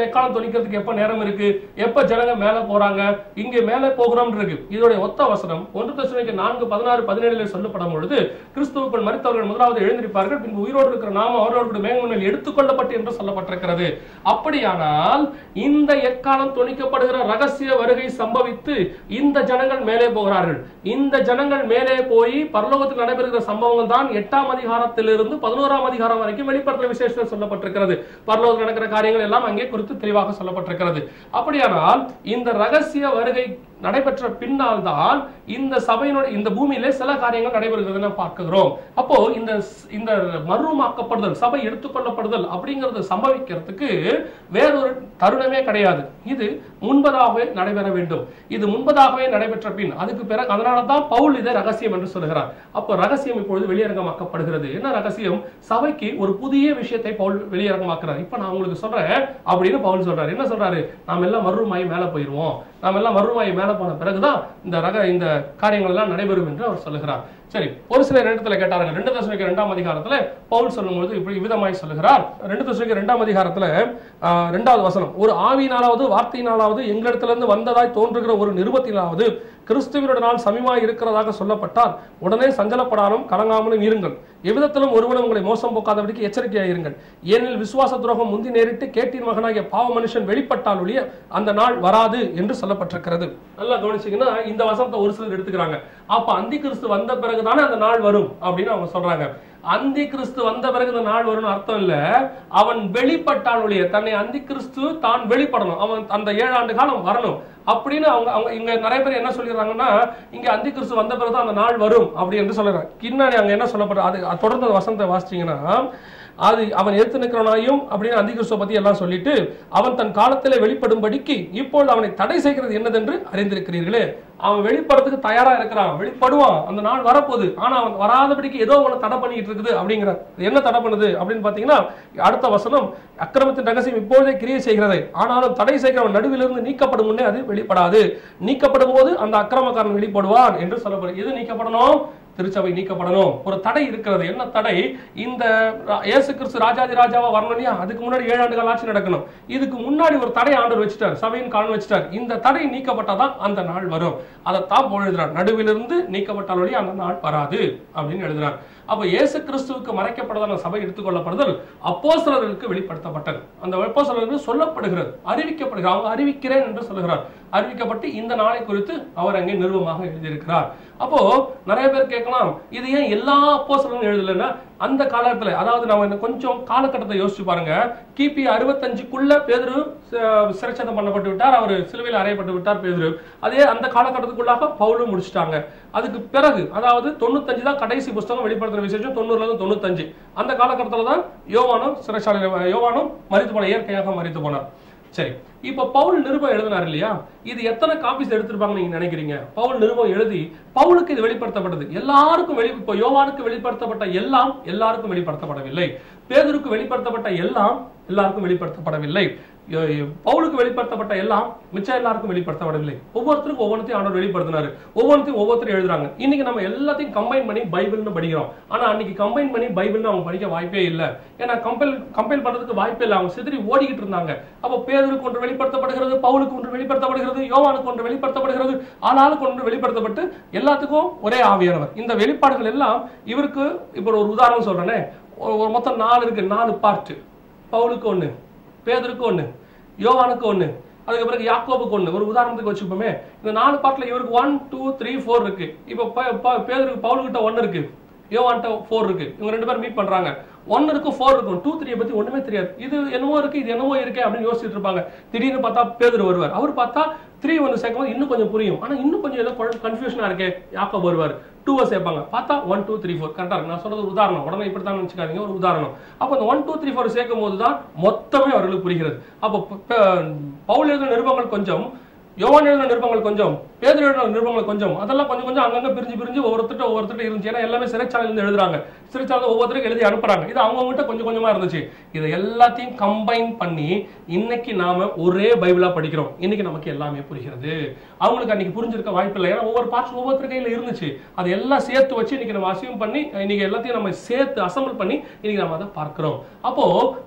எக்காலம் தொனிக்கிறதுக்கு எப்ப நேரம் இருக்கு எப்ப ஜனங்க மேல போறாங்க இங்க மேல போகிறோம் இருக்கு இதோட ஒத்த வசனம் ஒன்று தசுனைக்கு நான்கு பதினாறு பதினேழுல சொல்லப்படும் பொழுது கிறிஸ்துவுக்குள் மரித்தவர்கள் முதலாவது எழுந்திருப்பார்கள் பின்பு உயிரோடு இருக்கிற நாம அவர்களோடு மேகமனில் எடுத்துக்கொள்ளப்பட்டு என்று சொல்லப்பட்டிருக்கிறது அப்படியானால் இந்த எக்காலம் தொனிக்கப்படுகிற ரகசிய வருகை சம்பவித்து இந்த ஜனங்கள் மேலே போகிறார்கள் இந்த ஜனங்கள் மேலே போய் பரலோகத்தில் நடைபெறுகிற சம்பவங்கள் தான் எட்டாம் அதிகாரத்திலிருந்து பதினோராம் அதிகாரம் வரைக்கும் வெளிப்படுத்தல் விசேஷத்தில் சொல்லப்பட்டிருக்கிறது பரலோகத்தில் நடக்கிற காரியங்கள் எல்லாம் அங்கே குறித்து தெளிவாக சொல்லப்பட்டிருக்கிறது அப்படியானால் இந்த ரகசிய வருகை நடைபெற்ற பின்னால் தான் இந்த சபையினுடைய இந்த பூமியிலே சில காரியங்கள் நடைபெறுகிறது நாம் பார்க்கிறோம் அப்போ இந்த இந்த மறுமாக்கப்படுதல் சபை எடுத்துக்கொள்ளப்படுதல் அப்படிங்கிறது சம்பவிக்கிறதுக்கு வேறொரு தருணமே கிடையாது இது முன்பதாகவே நடைபெற வேண்டும் இது முன்பதாகவே நடைபெற்ற பின் அதுக்கு பிறகு அதனால தான் பவுல் இதை ரகசியம் என்று சொல்கிறார் அப்போ ரகசியம் இப்பொழுது வெளியரங்கமாக்கப்படுகிறது என்ன ரகசியம் சபைக்கு ஒரு புதிய விஷயத்தை பவுல் வெளியரங்கமாக்குறார் இப்ப நான் உங்களுக்கு சொல்றேன் அப்படின்னு பவுல் சொல்றாரு என்ன சொல்றாரு நாம் எல்லாம் மறுமாயி மேல போயிருவோம் நாம் எல்லாம் மறுமாயி மேல போன பிறகுதான் இந்த ரக இந்த காரியங்கள் எல்லாம் நடைபெறும் என்று அவர் சொல்லுகிறார் சரி ஒரு சில இடத்துல கேட்டாருங்க ரெண்டு தசமிக்கு ரெண்டாம் அதிகாரத்துல பவுல் சொல்லும்போது இப்படி விதமாய் சொல்லுகிறார் ரெண்டு தசமிக்கு ரெண்டாம் அதிகாரத்துல ஆஹ், ரெண்டாவது வசனம் ஒரு ஆவியினாலாவது வார்த்தையினாலாவது எங்களிடத்திலிருந்து வந்ததாய் தோன்றுகிற ஒரு நிருபத்தினாவது கிறிஸ்துவனுடைய நாள் சமீபமாய் இருக்கிறதாக சொல்லப்பட்டால் உடனே சஞ்சலப்படாமலும் கலங்காமலும் இருங்கள் எவ்விதத்திலும் ஒருவனும் உங்களை மோசம் போக்காதபடிக்கு எச்சரிக்கையாயிருங்கள் ஏனெனில் விசுவாச துரோகம் முந்தி நேரிட்டு கேட்டின் மகனாகிய பாவ மனுஷன் வெளிப்பட்டால் ஒழிய அந்த நாள் வராது என்று சொல்லப்பட்டிருக்கிறது நல்லா கவனிச்சீங்கன்னா இந்த வசனத்தை ஒரு சிலர் எடுத்துக்கிறாங்க அப்ப அந்தி கிறிஸ்து வந்த பிறகுதானே அந்த நாள் வரும் அப்படின்னு அவங்க சொல்றாங்க அந்தி கிறிஸ்து வந்த பிறகு இந்த நாள் வரும்னு அர்த்தம் இல்ல அவன் வெளிப்பட்டால் ஒழிய தன்னை அந்தி கிறிஸ்து தான் வெளிப்படணும் அவன் அந்த ஏழு ஆண்டு காலம் வரணும் அப்படின்னு அவங்க அவங்க இங்க நிறைய பேர் என்ன சொல்லிடுறாங்கன்னா இங்க அந்தி கிறிஸ்து வந்த பிறகு அந்த நாள் வரும் அப்படி என்று சொல்றாங்க பின்னாடி அங்க என்ன சொல்லப்படுற அது அது தொடர்ந்து அந்த வசனத்தை வாசிச்சீங்கன்னா அது அவன் எடுத்து நிற்கிறவனாயும் அப்படின்னு அந்திகிறிஸ்துவ பத்தி எல்லாம் சொல்லிட்டு அவன் தன் காலத்திலே வெளிப்படும்படிக்கு இப்பொழுது அவனை தடை செய்கிறது என்னதென்று அறிந்திருக்கிறீர்களே அவன் வெளிப்படுறதுக்கு தயாரா இருக்கிறான் வெளிப்படுவான் அந்த நாள் வரப்போகுது ஆனா அவன் வராதபடிக்கு ஏதோ ஒண்ணு தடை பண்ணிட்டு இருக்குது அப்படிங்கிற என்ன தடை பண்ணுது அப்படின்னு பாத்தீங்கன்னா அடுத்த வசனம் அக்கிரமத்தின் ரகசியம் இப்பொழுதே கிரியை செய்கிறது ஆனாலும் தடை செய்கிறவன் நடுவிலிருந்து நீக்கப்படும் முன்னே அது வெளிப்படாது நீக்கப்படும் போது அந்த அக்கிரமக்காரன் வெளிப்படுவான் என்று சொல்லப்படும் எது நீக்கப்படணும் திருச்சபை நீக்கப்படணும் ஒரு தடை இருக்கிறது என்ன தடை இந்த ரா- இயேசு கிறிஸ்து ராஜாதி ராஜாவா வரணும் இல்லையா அதுக்கு முன்னாடி ஏழு ஆண்டுகள் ஆட்சி நடக்கணும் இதுக்கு முன்னாடி ஒரு தடை ஆண்டவர் வச்சுட்டார் சபையின் காலம் வச்சுட்டார் இந்த தடை நீக்கப்பட்டாதான் அந்த நாள் வரும் அதைத்தான் போல் எழுதுறார் நடுவிலிருந்து நீக்கப்பட்டால் ஒழிய அந்த நாள் வராது அப்படின்னு எழுதுறார் அப்ப இயேசு கிறிஸ்துவுக்கு மறைக்கப்பட்டதான சபை எடுத்துக்கொள்ளப்படுதல் அப்போஸ்தலர்களுக்கு வெளிப்படுத்தப்பட்டது அந்த அப்போஸ்தலர்களுக்கு சொல்லப்படுகிறது அறிவிக்கப்படுகிறது அவங்க அறிவிக்கிறேன் என்று சொல்லுகிறார் அறிவிக்கப்பட்டு இந்த நாளை குறித்து அவர் அங்கே நிறுவமாக எழுதியிருக்கிறார் அப்போ நிறைய பேர் கேட்கலாம் இது ஏன் எல்லா அப்போஸ்தலரும் எழுதலைன்னா அந்த காலத்துல அதாவது நம்ம இன்னும் கொஞ்சம் காலகட்டத்தை யோசிச்சு பாருங்க கிபி அறுபத்தஞ்சுக்குள்ள பேதுரு ச- சிறைச்சேதம் பண்ணப்பட்டு விட்டார் அவர் சிலுவையில் அறையப்பட்டு விட்டார் பேதுரு அதே அந்த காலகட்டத்துக்குள்ளாக பவுலும் முடிச்சிட்டாங்க அதுக்கு பிறகு அதாவது தொண்ணூத்தஞ்சு தான் கடைசி புஸ்தகம் வெளிப்படுத்துற விசேஷம் தொண்ணூறுல இருந்து தொண்ணூத்தஞ்சு அந்த காலகட்டத்துல தான் யோவானும் சிறைச்சாலையில் யோவானும் மறித்து போன இயற்கையாக மறித்து போனார் சரி இப்ப பவுல் நிருபம் எழுதினார் இல்லையா இது எத்தனை காப்பீஸ் எடுத்திருப்பாங்க நீங்க நினைக்கிறீங்க பவுல் நிருபம் எழுதி பவுலுக்கு இது வெளிப்படுத்தப்பட்டது எல்லாருக்கும் வெளி இப்போ யோவானுக்கு வெளிப்படுத்தப்பட்ட எல்லாம் எல்லாருக்கும் வெளிப்படுத்தப்படவில்லை பேதுருக்கு வெளிப்படுத்தப்பட்ட எல்லாம் எல்லாருக்கும் வெளிப்படுத்தப்படவில்லை யோ- யோ- பவுலுக்கு வெளிப்படுத்தப்பட்ட எல்லாம் மிச்சம் எல்லாருக்கும் வெளிப்படுத்தப்படவில்லை ஒவ்வொருத்தருக்கும் ஒவ்வொன்றையும் ஆண்டவர் வெளிப்படுத்தினாரு ஒவ்வொன்றையும் ஒவ்வொருத்தரும் எழுதுறாங்க இன்னைக்கு நம்ம எல்லாத்தையும் கம்பைன் பண்ணி பைபிள்னு படிக்கிறோம் ஆனா அன்னைக்கு கம்பைன் பண்ணி பைபிள்னு அவங்க படிக்க வாய்ப்பே இல்லை ஏன்னா கம்பைல் கம்பைல் பண்றதுக்கு வாய்ப்பே இல்லை அவங்க சிதறி ஓடிக்கிட்டு இருந்தாங்க அப்போ பேதருக்கு ஒன்று வெளிப்படுத்தப்படுகிறது பவுலுக்கு ஒன்று வெளிப்படுத்தப்படுகிறது யோவானுக்கு ஒன்று வெளிப்படுத்தப்படுகிறது ஆளாளுக்கு ஒன்று வெளிப்படுத்தப்பட்டு எல்லாத்துக்கும் ஒரே ஆவியானவர் இந்த வெளிப்பாடுகள் எல்லாம் இவருக்கு இப்போ ஒரு உதாரணம் சொல்றேனே ஒரு ஒரு மொத்தம் நாலு இருக்கு நாலு பார்ட் பவுலுக்கு ஒண்ணு பேதருக்கு ஒண்ணு யோவானுக்கு ஒண்ணு அதுக்கு பிறகு யாக்கோபுக்கு ஒண்ணு ஒரு உதாரணத்துக்கு வச்சுப்போமே இந்த நாலு பார்ட்ல இவருக்கு ஒன் டூ த்ரீ ஃபோர் இருக்கு இப்போ ப- ப- பேதருக்கு பவுலுக்கிட்ட ஒன்னு இருக்கு யோவான்ட்ட ஃபோர் இருக்கு இவங்க ரெண்டு பேரும் மீட் பண்றாங்க ஒன் இருக்கும் ஃபோர் இருக்கும் டூ த்ரீ பத்தி ஒண்ணுமே தெரியாது இது என்னமோ இருக்கு இது என்னமோ இருக்கே அப்படின்னு யோசிச்சுட்டு இருப்பாங்க திடீர்னு பார்த்தா பேதர் வருவார் அவர் பார்த்தா த்ரீ ஒன்று சேர்க்கும்போது இன்னும் கொஞ்சம் புரியும் ஆனா இன்னும் கொஞ்சம் ஏதோ கன்ஃபியூஷனா இருக்கே யாக்கோப் வருவார் டூவை சேர்ப்பாங்க பார்த்தா ஒன் டூ த்ரீ ஃபோர் கரெக்டாக இருக்கு நான் சொல்றது ஒரு உதாரணம் உடனே இப்படி தான் நினச்சிக்காதீங்க ஒரு உதாரணம் அப்போ அந்த ஒன் டூ த்ரீ ஃபோர் சேர்க்கும் போது தான் மொத்தமே அவர்களுக்கு புரிகிறது அப்போ ப- ப- பவுல் எழுதின நிருபங்கள் கொஞ்சம் யோவான் எழுதின நிருபங்கள் கொஞ்சம் பேதர் எழுதின நிருபங்கள் கொஞ்சம் அதெல்லாம் கொஞ்சம் கொஞ்சம் அங்கங்க பிரிஞ்சு பிரிஞ்சு ஒவ்வொருத்தட்ட ஒவ்வொருத்தட்ட இருந்துச்சு ஏன்னா எல்லாமே சிறைச்சாலையில இருந்து எழுதுறாங்க சிறைச்சாலை ஒவ்வொருத்தருக்கு எழுதி அனுப்புறாங்க இது அவங்ககிட்ட கொஞ்சம் கொஞ்சமா இருந்துச்சு இதை எல்லாத்தையும் கம்பைன் பண்ணி இன்னைக்கு நாம ஒரே பைபிளா படிக்கிறோம் இன்னைக்கு நமக்கு எல்லாமே புரிகிறது அவங்களுக்கு அன்னைக்கு புரிஞ்சிருக்க வாய்ப்பு இல்லை ஏன்னா ஒவ்வொரு பார்ட்ஸ் ஒவ்வொருத்தர் கையில இருந்துச்சு அதை எல்லாம் சேர்த்து வச்சு இன்னைக்கு நம்ம அசியம் பண்ணி இன்னைக்கு எல்லாத்தையும் நம்ம சேர்த்து அசம்பிள் பண்ணி இன்னைக்கு நம்ம அதை பார்க்கிறோம் அப்போ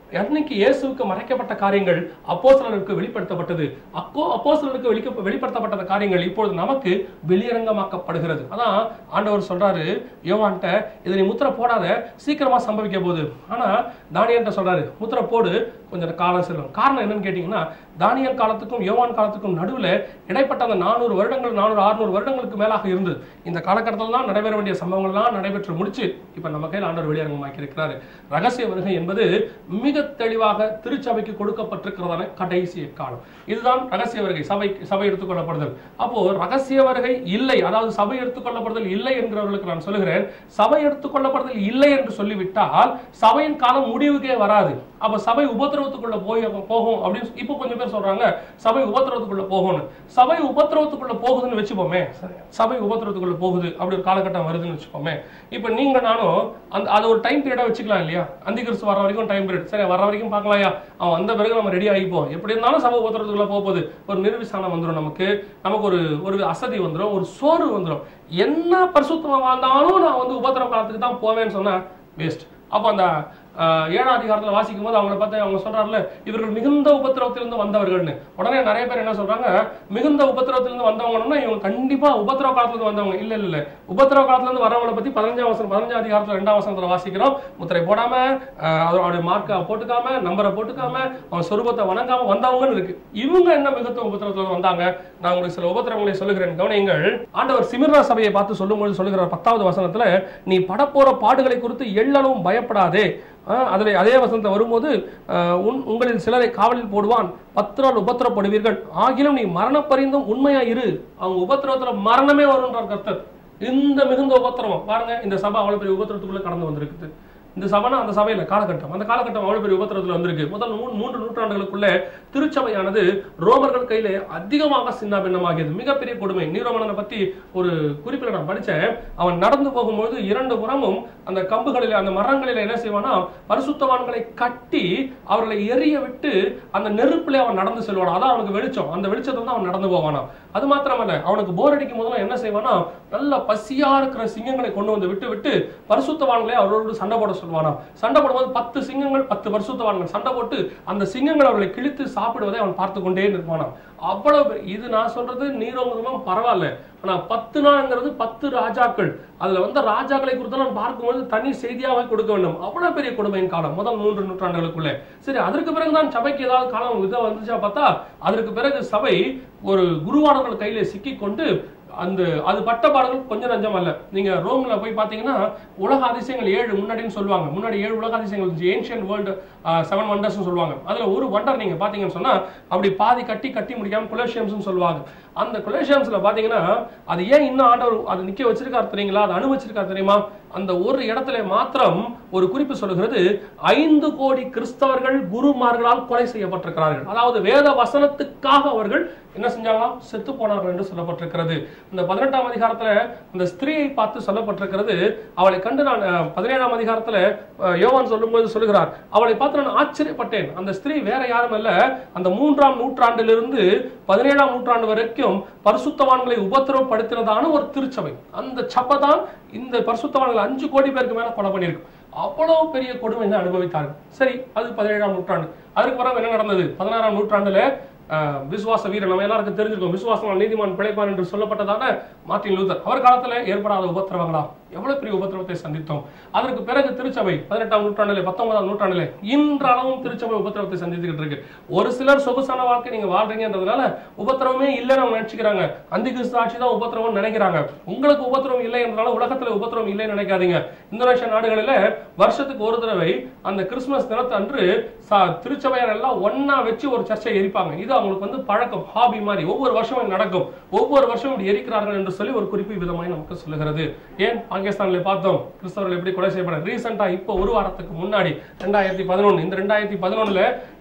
அன்னைக்கு இயேசுவுக்கு மறைக்கப்பட்ட காரியங்கள் அப்போஸ்தலருக்கு வெளிப்படுத்தப்பட்டது அப்போ அப்போஸ்தலருக்கு வெளிக்க வெளிப்படுத்தப்பட்ட காரியங்கள் இப்பொழுது நமக்கு வெளியரங்கமாக்கப்படுகிறது அதான் ஆண்டவர் சொல்றாரு யோவான்ட்ட இதை நீ முத்திரை போடாத சீக்கிரமா சம்பவிக்க போகுது ஆனா தானியன்ட்ட சொல்றாரு முத்திரை போடு கொஞ்சம் காலம் செல்லும் காரணம் என்னன்னு கேட்டீங்கன்னா தானியல் காலத்துக்கும் யோவான் காலத்துக்கும் நடுவுல இடைப்பட்ட அந்த நானூறு வருடங்கள் நானூறு அறுநூறு வருடங்களுக்கு மேலாக இருந்தது இந்த காலகட்டத்தில் தான் நடைபெற வேண்டிய சம்பவங்கள் எல்லாம் நடைபெற்று முடிச்சு இப்ப நம்ம கையில் ஆண்டவர் வெளியரங்கமாக்கி இருக்கிறாரு ரகசிய வருகை என்பது மிக தெளிவாக திருச்சபைக்கு கொடுக்கப்பட்டிருக்கிறதான கடைசி காலம் இதுதான் ரகசிய வருகை சபை சபை எடுத்துக்கொள்ளப்படுதல் அப்போ ரகசிய வருகை இல்லை அதாவது சபை எடுத்துக்கொள்ளப்படுதல் இல்லை என்கிறவர்களுக்கு நான் சொல்லுகிறேன் சபை எடுத்துக்கொள்ளப்படுதல் இல்லை என்று சொல்லிவிட்டால் சபையின் காலம் முடிவுக்கே வராது அப்ப சபை உபத்திரவத்துக்குள்ள போய் போகும் அப்படின்னு இப்போ கொஞ்சம் பேர் சொல்றாங்க சபை உபத்திரவத்துக்குள்ள போகும்னு சபை உபத்திரவத்துக்குள்ள போகுதுன்னு வச்சுப்போமே சபை உபத்திரவத்துக்குள்ள போகுது அப்படி ஒரு காலகட்டம் வருதுன்னு வச்சுப்போமே இப்போ நீங்க நானும் அந்த அது ஒரு டைம் பீரியடா வச்சுக்கலாம் இல்லையா அந்தி கிறிஸ்து வர வரைக்கும் டைம் பீரியட் சரி வர வரைக்கும் பார்க்கலாம்யா அவன் வந்த பிறகு நம்ம ரெடி ஆகிப்போம் எப்படி இருந்தாலும் சபை உபத்திரவத்துக்குள்ள போக போகுது ஒரு நிர்விசானம் வந்துடும் நமக்கு நமக்கு ஒரு ஒரு அசதி வந்துடும் ஒரு சோர்வு வந்துடும் என்ன பரிசுத்தமா வாழ்ந்தாலும் நான் வந்து உபத்திரவ காலத்துக்கு தான் போவேன்னு சொன்னா வேஸ்ட் அப்போ அந்த ஆஹ், ஏழாம் அதிகாரத்துல வாசிக்கும் போது அவங்கள பார்த்து அவங்க சொல்றாருல இவர்கள் மிகுந்த உபத்திரவத்திலிருந்து வந்தவர்கள்னு உடனே நிறைய பேர் என்ன சொல்றாங்க மிகுந்த உபத்திரவத்திலிருந்து வந்தவங்கன்னா இவங்க கண்டிப்பா உபத்திரவ காலத்துல இருந்து வந்தவங்க இல்ல இல்ல இல்ல உபத்திரவ காலத்துல இருந்து வரவங்களை பத்தி பதினஞ்சாம் வசனம் பதினஞ்சாம் அதிகாரத்துல ரெண்டாம் வசனத்துல வாசிக்கிறோம் முத்திரை போடாம ஆஹ், அவருடைய மார்க்கை போட்டுக்காம நம்பரை போட்டுக்காம அவன் சொரூபத்தை வணங்காம வந்தவங்கன்னு இருக்கு இவங்க என்ன மிகுந்த உபத்திரவத்துல இருந்து வந்தாங்க நான் உங்களுக்கு சில உபத்திரவங்களை சொல்லுகிறேன் கவனியுங்கள் ஆண்டவர் சிமிர்னா சபையை பார்த்து சொல்லும்போது சொல்லுகிறார் பத்தாவது வசனத்துல நீ படப்போற பாடுகளை குறித்து எள்ளளவும் பயப்படாதே ஆஹ் அதுல அதே வசனத்துல வரும்போது ஆஹ் உன் உங்களில் சிலரை காவலில் போடுவான் பத்து நாள் உபத்திரப்படுவீர்கள் ஆகிலும் நீ மரணப்பரிந்தும் உண்மையா இரு அவங்க உபத்திரவத்துல மரணமே வரும்ன்றார் கர்த்தர் இந்த மிகுந்த உபத்திரவம் பாருங்க இந்த சபை அவ்வளவு பெரிய உபத்திரத்துக்குள்ள கடந்து வந்திருக்குது இந்த சபைனா அந்த சபையில காலகட்டம் அந்த காலகட்டம் அவ்வளவு பெரிய உபத்திரத்துல வந்திருக்கு முதல் மூணு மூன்று நூற்றாண்டுகளுக்குள்ள திருச்சபையானது ரோமர்கள் கையில அதிகமாக சின்ன பின்னமாகியது மிகப்பெரிய கொடுமை நீரோமனனை பத்தி ஒரு குறிப்பில் நான் படிச்சேன் அவன் நடந்து போகும்போது இரண்டு புறமும் அந்த கம்புகளில அந்த மரங்களில என்ன செய்வானா பரிசுத்தவான்களை கட்டி அவர்களை எரிய விட்டு அந்த நெருப்புல அவன் நடந்து செல்வானா அதான் அவனுக்கு வெளிச்சம் அந்த வெளிச்சத்தை தான் அவன் நடந்து போவானா அது மாத்திரமல்ல அவனுக்கு போர் அடிக்கும் போதெல்லாம் என்ன செய்வானா நல்ல பசியா இருக்கிற சிங்கங்களை கொண்டு வந்து விட்டு விட்டு பரிசுத்தவான்களை அவரோடு சண்டை போட சொல்வானா சண்டை போடும்போது பத்து சிங்கங்கள் பத்து பரிசுத்தவான்கள் சண்டை போட்டு அந்த சிங்கங்கள் அவர்களை கிழித்து சாப்பிடுவதை அவன் பார்த்து கொண்டே நிற்பானாம் அவ்வளவு பெரிய- இது நான் சொல்றது நீரோங்கமும் பரவாயில்ல ஆனா பத்து நாள்ங்கிறது பத்து ராஜாக்கள் அதுல வந்த ராஜாக்களை குறித்து நான் பார்க்கும்போது தனி செய்தியாக கொடுக்க வேண்டும் அவ்வளவு பெரிய கொடுமையின் காலம் முதல் மூன்று நூற்றாண்டுகளுக்குள்ள சரி அதற்கு பிறகுதான் சபைக்கு ஏதாவது காலம் இதை வந்துச்சா பார்த்தா அதற்கு பிறகு சபை ஒரு குருவானவர்கள் கையில சிக்கிக்கொண்டு அந்த அது பட்ட பாடல்கள் கொஞ்சம் நஞ்சம் அல்ல நீங்க ரோம்ல போய் பாத்தீங்கன்னா உலக அதிசயங்கள் ஏழு முன்னாடின்னு சொல்லுவாங்க முன்னாடி ஏழு உலக அதிசயங்கள் ஏன்ஷியன் வேர்ல்டு செவன் வண்டர்ஸ் சொல்லுவாங்க அதுல ஒரு வண்டர் நீங்க பாத்தீங்கன்னு சொன்னா அப்படி பாதி கட்டி கட்டி முடிக்காம குலேஷியம்ஸ் சொல்லுவாங்க அந்த குலேஷியம்ஸ்ல பாத்தீங்கன்னா அது ஏன் இன்னும் ஆண்டவர் அது நிக்க வச்சிருக்காரு தெரியுங்களா அதை அனுபவிச்சிருக்காரு தெரியுமா அந்த ஒரு இடத்துல மாத்திரம் ஒரு குறிப்பு சொல்லுகிறது ஐந்து கோடி கிறிஸ்தவர்கள் குருமார்களால் கொலை செய்யப்பட்டிருக்கிறார்கள் அதாவது வேத வசனத்துக்காக அவர்கள் என்ன செஞ்சாங்களாம் செத்து போனார்கள் என்று சொல்லப்பட்டிருக்கிறது இந்த பதினெட்டாம் அதிகாரத்துல இந்த ஸ்திரீயை பார்த்து சொல்லப்பட்டிருக்கிறது அவளை கண்டு நான் அஹ், பதினேழாம் அதிகாரத்துல அஹ், யோவான் சொல்லும்போது சொல்லுகிறார் அவளை பார்த்து நான் ஆச்சரியப்பட்டேன் அந்த ஸ்திரீ வேற யாரும் அல்ல அந்த மூன்றாம் நூற்றாண்டிலிருந்து பதினேழாம் நூற்றாண்டு வரைக்கும் பரிசுத்தவான்களை உபத்திரவப்படுத்தினதான ஒரு திருச்சபை அந்த சபை தான் இந்த பரிசுத்தவான்கள் அஞ்சு கோடி பேருக்கு மேல கொலை பண்ணியிருக்கு அவ்வளவு பெரிய கொடுமை அனுபவித்தார்கள் சரி அது பதினேழாம் நூற்றாண்டு அதுக்கு பிறகு என்ன நடந்தது பதினாறாம் நூற்றாண்டுல ஆஹ், விசுவாச வீரன் நம்ம எல்லாருக்கும் தெரிஞ்சிருக்கும் விசுவாசம் நீதிமான் பிழைப்பான் என்று சொல்லப்பட்டதான மார்ட்டின் லூதர் அவர் காலத்துல ஏற்படாத உபத்திரவங்களா எவ்வளவு பெரிய உபத்திரவத்தை சந்தித்தோம் அதற்கு பிறகு திருச்சபை பதினெட்டாம் நூற்றாண்டிலே பத்தொன்பதாம் நூற்றாண்டிலே இன்றளவும் திருச்சபை உபத்திரவத்தை சந்தித்துக்கிட்டு இருக்கு ஒரு சிலர் சொகுசான வாழ்க்கை நீங்க வாழ்றீங்கன்றதுனால உபத்திரவமே இல்லைன்னு அவங்க நினைச்சுக்கிறாங்க அந்தி கிறிஸ்து ஆட்சி தான் உபத்திரவம் நினைக்கிறாங்க உங்களுக்கு உபத்திரவம் இல்லை என்றால உலகத்துல உபத்திரவம் இல்லைன்னு நினைக்காதீங்க இந்தோனேஷியா நாடுகளில வருஷத்துக்கு ஒரு தடவை அந்த கிறிஸ்துமஸ் தினத்தன்று ச- திருச்சபையார் எல்லாம் ஒண்ணா வச்சு ஒரு சர்ச்சை எரிப்பாங்க இது அவங்களுக்கு வந்து பழக்கம் ஹாபி மாதிரி ஒவ்வொரு வருஷமும் இது நடக்கும் ஒவ்வொரு வருஷமும் இப்படி எரிக்கிறார்கள் என்று சொல்லி ஒரு குறிப்பு விதமாய் நமக்கு சொல்லுகிறது ஏன் பாகிஸ்தான்ல பார்த்தோம் கிறிஸ்தவர்கள் எப்படி கொலை செய்யப்பட ரீசெண்டா இப்போ ஒரு வாரத்துக்கு முன்னாடி ரெண்டாயிரத்தி பதினொன்னு இந்த ரெண்டாயிரத்தி பதினொன்னுல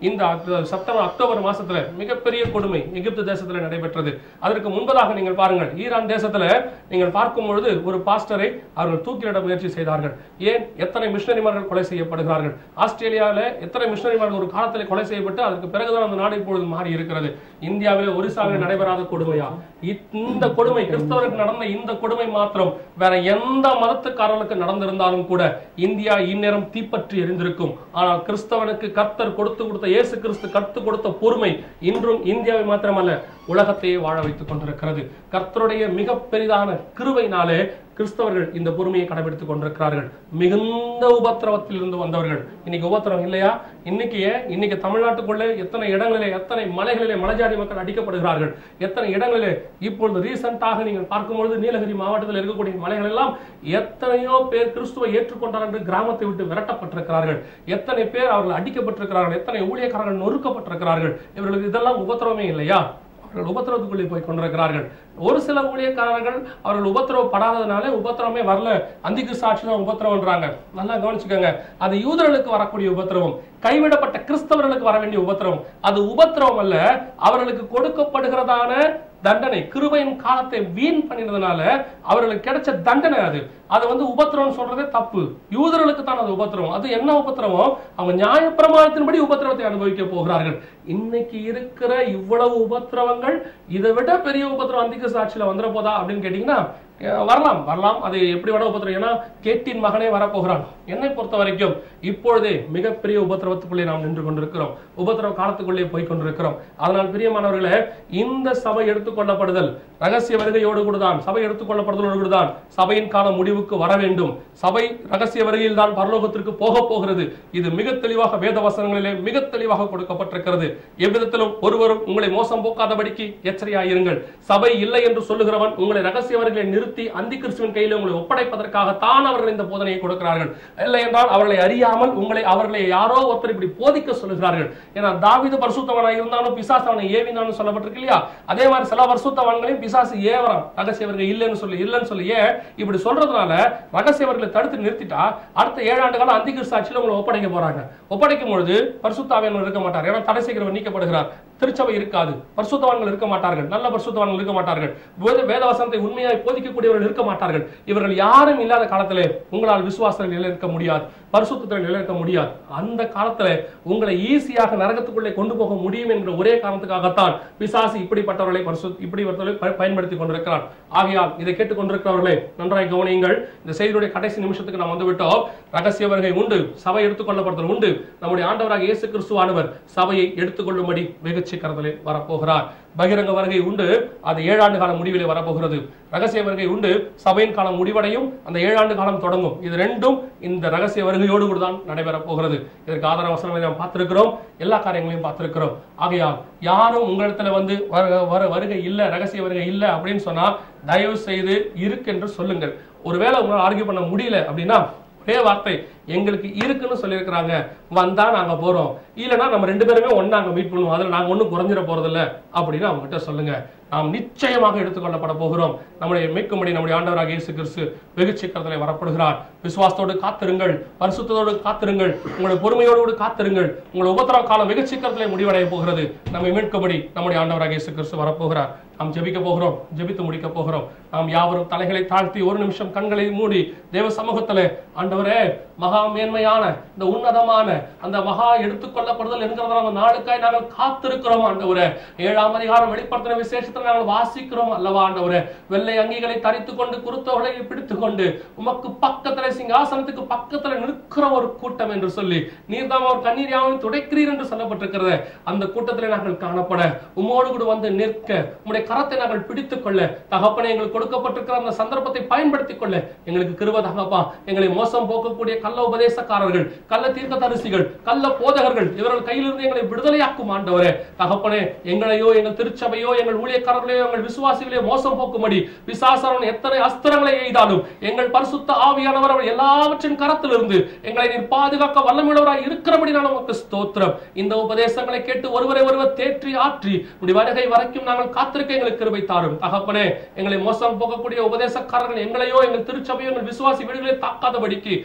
இந்த அக்ட- செப்டம்பர் அக்டோபர் மாசத்துல மிகப்பெரிய கொடுமை எகிப்து தேசத்துல நடைபெற்றது அதற்கு முன்பதாக நீங்கள் பாருங்கள் ஈரான் தேசத்துல நீங்கள் பார்க்கும் பொழுது ஒரு பாஸ்டரை அவர்கள் தூக்கிலிட முயற்சி செய்தார்கள் ஏன் எத்தனை மிஷனரிமார்கள் கொலை செய்யப்படுகிறார்கள் ஆஸ்திரேலியாவில் எத்தனை மிஷனரிமார்கள் ஒரு காலத்தில் கொலை செய்யப்பட்டு அதற்கு பிறகுதான் அந்த நாடு இப்பொழுது மாறி இருக்கிறது இந்தியாவில் ஒரிசாவில் நடைபெறாத கொடுமையா இந்த கொடுமை கிறிஸ்தவருக்கு நடந்த இந்த கொடுமை மாத்திரம் வேற எந்த மதத்துக்காரர்களுக்கு நடந்திருந்தாலும் கூட இந்தியா இந்நேரம் தீப்பற்றி எரிந்திருக்கும் ஆனால் கிறிஸ்தவனுக்கு கர்த்தர் கொடுத்து கொடுத்த இயேசு கிறிஸ்து கத்து கொடுத்த பொறுமை இன்றும் இந்தியாவை மாத்திரமல்ல உலகத்தையே வாழ வைத்துக் கொண்டிருக்கிறது கர்த்தருடைய மிக பெரிதான கிருபையினாலே கிறிஸ்தவர்கள் இந்த பொறுமையை கடைபிடித்துக் கொண்டிருக்கிறார்கள் மிகுந்த உபத்திரவத்தில் இருந்து வந்தவர்கள் இன்னைக்கு உபத்திரவம் இல்லையா இன்னைக்கு ஏன் இன்னைக்கு தமிழ்நாட்டுக்குள்ளே எத்தனை இடங்களிலே எத்தனை மலைகளிலே மலைஜாதி மக்கள் அடிக்கப்படுகிறார்கள் எத்தனை இடங்களிலே இப்பொழுது ரீசெண்டாக நீங்கள் பார்க்கும்பொழுது நீலகிரி மாவட்டத்தில் இருக்கக்கூடிய மலைகள் எல்லாம் எத்தனையோ பேர் கிறிஸ்துவை ஏற்றுக்கொண்டார் என்று கிராமத்தை விட்டு விரட்டப்பட்டிருக்கிறார்கள் எத்தனை பேர் அவர்கள் அடிக்கப்பட்டிருக்கிறார்கள் எத்தனை ஊழியக்காரர்கள் நொறுக்கப்பட்டிருக்கிறார்கள் இவர்களுக்கு இதெல்லாம் உபத்திரவமே இல்லையா அவர்கள் உபத்திரவத்துக்குள்ளே போய் கொண்டிருக்கிறார்கள் ஒரு சில ஊழியக்காரர்கள் அவர்கள் உபத்திரவப்படாததுனால உபத்திரவமே வரல அந்திக்கு சாட்சி தான் உபத்திரவன்றாங்க நல்லா கவனிச்சுக்கோங்க அது யூதர்களுக்கு வரக்கூடிய உபத்திரவம் கைவிடப்பட்ட கிறிஸ்தவர்களுக்கு வர வேண்டிய உபத்திரவம் அது உபத்திரவம் அல்ல அவர்களுக்கு கொடுக்கப்படுகிறதான தண்டனை கிருபையின் காலத்தை வீண் பண்ணினதுனால அவர்களுக்கு கிடைச்ச தண்டனை அது அது வந்து உபத்திரவம் சொல்றதே தப்பு யூதர்களுக்கு தான் அது உபத்திரவம் அது என்ன உபத்திரவம் அவங்க நியாயப்பிரமாணத்தின்படி உபத்திரவத்தை அனுபவிக்க போகிறார்கள் இன்னைக்கு இருக்கிற இவ்வளவு உபத்திரவங்கள் இதை விட பெரிய உபத்திரவம் அந்திக்க சாட்சியில வந்துட போதா அப்படின்னு கேட்டீங்கன்னா அஹ் வரலாம் வரலாம் அது எப்படி வேணா உபத்திரம் ஏன்னா கேட்டின் மகனே வரப்போகிறான் என்னை பொறுத்த வரைக்கும் இப்பொழுதே மிகப்பெரிய உபத்திரவத்துக்குள்ளே நாம் நின்று கொண்டிருக்கிறோம் உபத்திரவ காலத்துக்குள்ளே போய் கொண்டிருக்கிறோம் அதனால் பிரியமானவர்களே இந்த சபை எடுத்துக்கொள்ளப்படுதல் ரகசிய வருகையோடு கூடதான் சபை எடுத்துக்கொள்ளப்படுதலோடு கூடதான் சபையின் காலம் முடிவுக்கு வர வேண்டும் சபை ரகசிய வருகையில் தான் பரலோகத்திற்கு போக போகிறது இது மிக தெளிவாக வேத வசனங்களிலே மிக தெளிவாக கொடுக்கப்பட்டிருக்கிறது எவ்விதத்திலும் ஒருவரும் உங்களை மோசம் போக்காதபடிக்கு எச்சரியாயிருங்கள் சபை இல்லை என்று சொல்லுகிறவன் உங்களை ரகசிய வருகையை நிறுத்தி அந்தி கிறிஸ்துவின் கையில் உங்களை ஒப்படைப்பதற்காகத்தான் அவர்கள் இந்த போதனையை கொடுக்கிறார்கள் இல்லை என்றால் அவர்களை அறியாமல் உங்களை அவர்களை யாரோ ஒருத்தர் இப்படி போதிக்க சொல்லுகிறார்கள் ஏன்னா தாவீது பரிசுத்தவனாக இருந்தாலும் பிசாசு அவனை ஏவினான்னு சொல்லப்பட்டிருக்கு இல்லையா அதே மாதிரி சில பரிசுத்தவான்களையும் பிசாசு ஏவறான் ரகசியவர்கள் இல்லைன்னு சொல்லி இல்லைன்னு சொல்லி ஏன் இப்படி சொல்றதுனால ரகசியவர்களை தடுத்து நிறுத்திட்டா அடுத்த ஏழாண்டு காலம் அந்தி கிறிஸ்து ஆட்சியில் உங்களை ஒப்படைக்க போறாங்க ஒப்படைக்கும் பொழுது பரிசுத்தாவியன் இருக்க மாட்டார் ஏன்னா தடை செய்கிறவர் நீக்கப்படுகிறார் திருச்சபை இருக்காது பரிசுத்தவான்கள் இருக்க மாட்டார்கள் நல்ல பரிசுத்தவான்கள் இருக்க மாட்டார்கள் வேத- வேத வசனத்தை உண்மையாய் போதிக்கக்கூடியவர்கள் இருக்க மாட்டார்கள் இவர்கள் யாரும் இல்லாத காலத்திலே உங்களால் விசுவாசத்தில் நிலைநிற்க முடியாது பரிசுத்தத்தில் நிலைநிற்க முடியாது அந்த காலத்துல உங்களை ஈஸியாக நரகத்துக்குள்ளே கொண்டு போக முடியும் என்ற ஒரே காரணத்துக்காகத்தான் பிசாசு இப்படிப்பட்டவர்களை பரிசு இப்படிப்பட்டவர்களை ப- பயன்படுத்தி கொண்டிருக்கிறான் ஆகையால் இதை கேட்டுக் கொண்டிருக்கிறவர்களே நன்றாய் கவனியுங்கள் இந்த செய்தியுடைய கடைசி நிமிஷத்துக்கு நாம் வந்துவிட்டோம் ரகசிய வருகை உண்டு சபை எடுத்துக்கொள்ளப்படுதல் உண்டு நம்முடைய ஆண்டவராக இயேசு கிறிஸ்துவானவர் சபையை எடுத்துக்கொள்ளும்படி வெகு சீக்கிரத்திலே வரப்போகிறார் பகிரங்க வருகை உண்டு அது ஏழாண்டு காலம் முடிவிலே வரப்போகிறது ரகசிய வருகை உண்டு சபையின் காலம் முடிவடையும் அந்த ஏழாண்டு காலம் தொடங்கும் இது ரெண்டும் இந்த ரகசிய வருகையோடு கூட தான் நடைபெறப் போகிறது இதற்கு ஆதார வசனங்களை நாம் பார்த்திருக்கிறோம் எல்லா காரியங்களையும் பார்த்திருக்கிறோம் ஆகையால் யாரும் உங்களிடத்துல வந்து வர- வர வருகை இல்ல ரகசிய வருகை இல்ல அப்படின்னு சொன்னா தயவு செய்து இருக்கு என்று சொல்லுங்கள் ஒருவேளை உங்களால் ஆர்கியூ பண்ண முடியல அப்படின்னா ஒரே வார்த்தை எங்களுக்கு இருக்குன்னு சொல்லியிருக்கிறாங்க வந்தா நாங்க போறோம் இல்லைன்னா நம்ம ரெண்டு பேருமே ஒண்ணா அங்க மீட் பண்ணுவோம் அதுல நாங்க ஒண்ணும் குறைஞ்சிட போறது இல்ல அப்படின்னு அவங்க கிட்ட சொல்லுங்க நாம் நிச்சயமாக எடுத்துக்கொள்ளப்பட போகிறோம் நம்முடைய மீட்கும்படி நம்முடைய ஆண்டவராக இயேசு கிறிஸ்து வெகு சீக்கிரத்திலே வரப்படுகிறார் விசுவாசத்தோடு காத்திருங்கள் பரிசுத்தத்தோடு காத்திருங்கள் உங்களுடைய பொறுமையோடு கூட காத்திருங்கள் உங்களுடைய உபத்திரவ காலம் வெகு சீக்கிரத்திலே முடிவடைய போகிறது நம்மை மீட்கும்படி நம்முடைய ஆண்டவராக இயேசு கிறிஸ்து வரப்போகிறார் நாம் ஜெபிக்க போகிறோம் ஜெபித்து முடிக்க போகிறோம் நாம் யாவரும் தலைகளை தாழ்த்தி ஒரு நிமிஷம் கண்களை மூடி தேவ சமூகத்திலே ஆண்டவரே மகா மேன்மையான இந்த உன்னதமான அந்த மகா எடுத்துக்கொள்ளப்படுதல் என்கிறதான அந்த நாளுக்காய் நாங்கள் காத்திருக்கிறோம் ஆண்டவரே ஏழாம் அதிகாரம் வெளிப்படுத்தின விசேஷத்தில் நாங்கள் வாசிக்கிறோம் அல்லவா ஆண்டவரே வெள்ளை அங்கிகளை தரித்துக் கொண்டு குருத்தோகளை பிடித்துக் கொண்டு உமக்கு பக்கத்துல சிங்காசனத்துக்கு பக்கத்துல நிற்கிற ஒரு கூட்டம் என்று சொல்லி நீர்தாம் அவர் கண்ணீர் யாவும் துடைக்கிறீர் என்று சொல்லப்பட்டிருக்கிறது அந்த கூட்டத்திலே நாங்கள் காணப்பட உம்மோடு கூட வந்து நிற்க உம்முடைய கரத்தை நாங்கள் பிடித்துக் கொள்ள தகப்பனை எங்களுக்கு கொடுக்கப்பட்டிருக்கிற அந்த சந்தர்ப்பத்தை பயன்படுத்திக் கொள்ள எங்களுக்கு கிருப தகப்பா எங்களை மோசம் போக்கக்கூடிய கள்ள உபதேசக்காரர்கள் கள்ள தீர்க்க தரிசிகள் கள்ள போதகர்கள் இவர்கள் கையிலிருந்து எங்களை விடுதலையாக்கும் ஆண்டவரே தகப்பனே எங்களையோ எங்கள் திருச்சபையோ எங்கள் ஊழியக்காரர்களையோ எங்கள் விசுவாசிகளையோ மோசம் போக்கும்படி விசாசனம் எத்தனை அஸ்திரங்களை எய்தாலும் எங்கள் பரிசுத்த ஆவியானவர் அவர் எல்லாவற்றின் கரத்திலிருந்து எங்களை நீர் பாதுகாக்க வல்லமுள்ளவராய் இருக்கிறபடி நான் உமக்கு ஸ்தோத்திரம் இந்த உபதேசங்களை கேட்டு ஒருவரை ஒருவர் தேற்றி ஆற்றி உடைய வருகை வரைக்கும் நாங்கள் காத்திருக்க எங்களுக்கு கிருபை தாரும் தகப்பனே எங்களை மோசம் போகக்கூடிய உபதேசக்காரர்கள் எங்களையோ எங்கள் திருச்சபையோ எங்கள் விசுவாசி வீடுகளை தாக்காதபடிக்கு அவர்கள்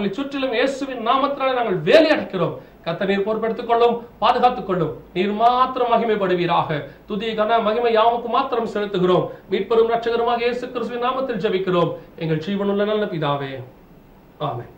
எங்களை சுற்றிலும் இயேசுவின் நாமத்தினாலே நாங்கள் வேலை அடைக்கிறோம் கத்த நீர் பொறுப்பெடுத்துக் கொள்ளும் பாதுகாத்துக் கொள்ளும் நீர் மாத்திரம் மகிமைப்படுவீராக துதி கன மகிமை யாவுக்கு மாத்திரம் செலுத்துகிறோம் மீட்பெரும் ரட்சகருமாக இயேசு கிறிஸ்துவின் நாமத்தில் ஜெபிக்கிறோம் எங்கள் ஜீவனுள்ள நல்ல பிதாவே ஆமென்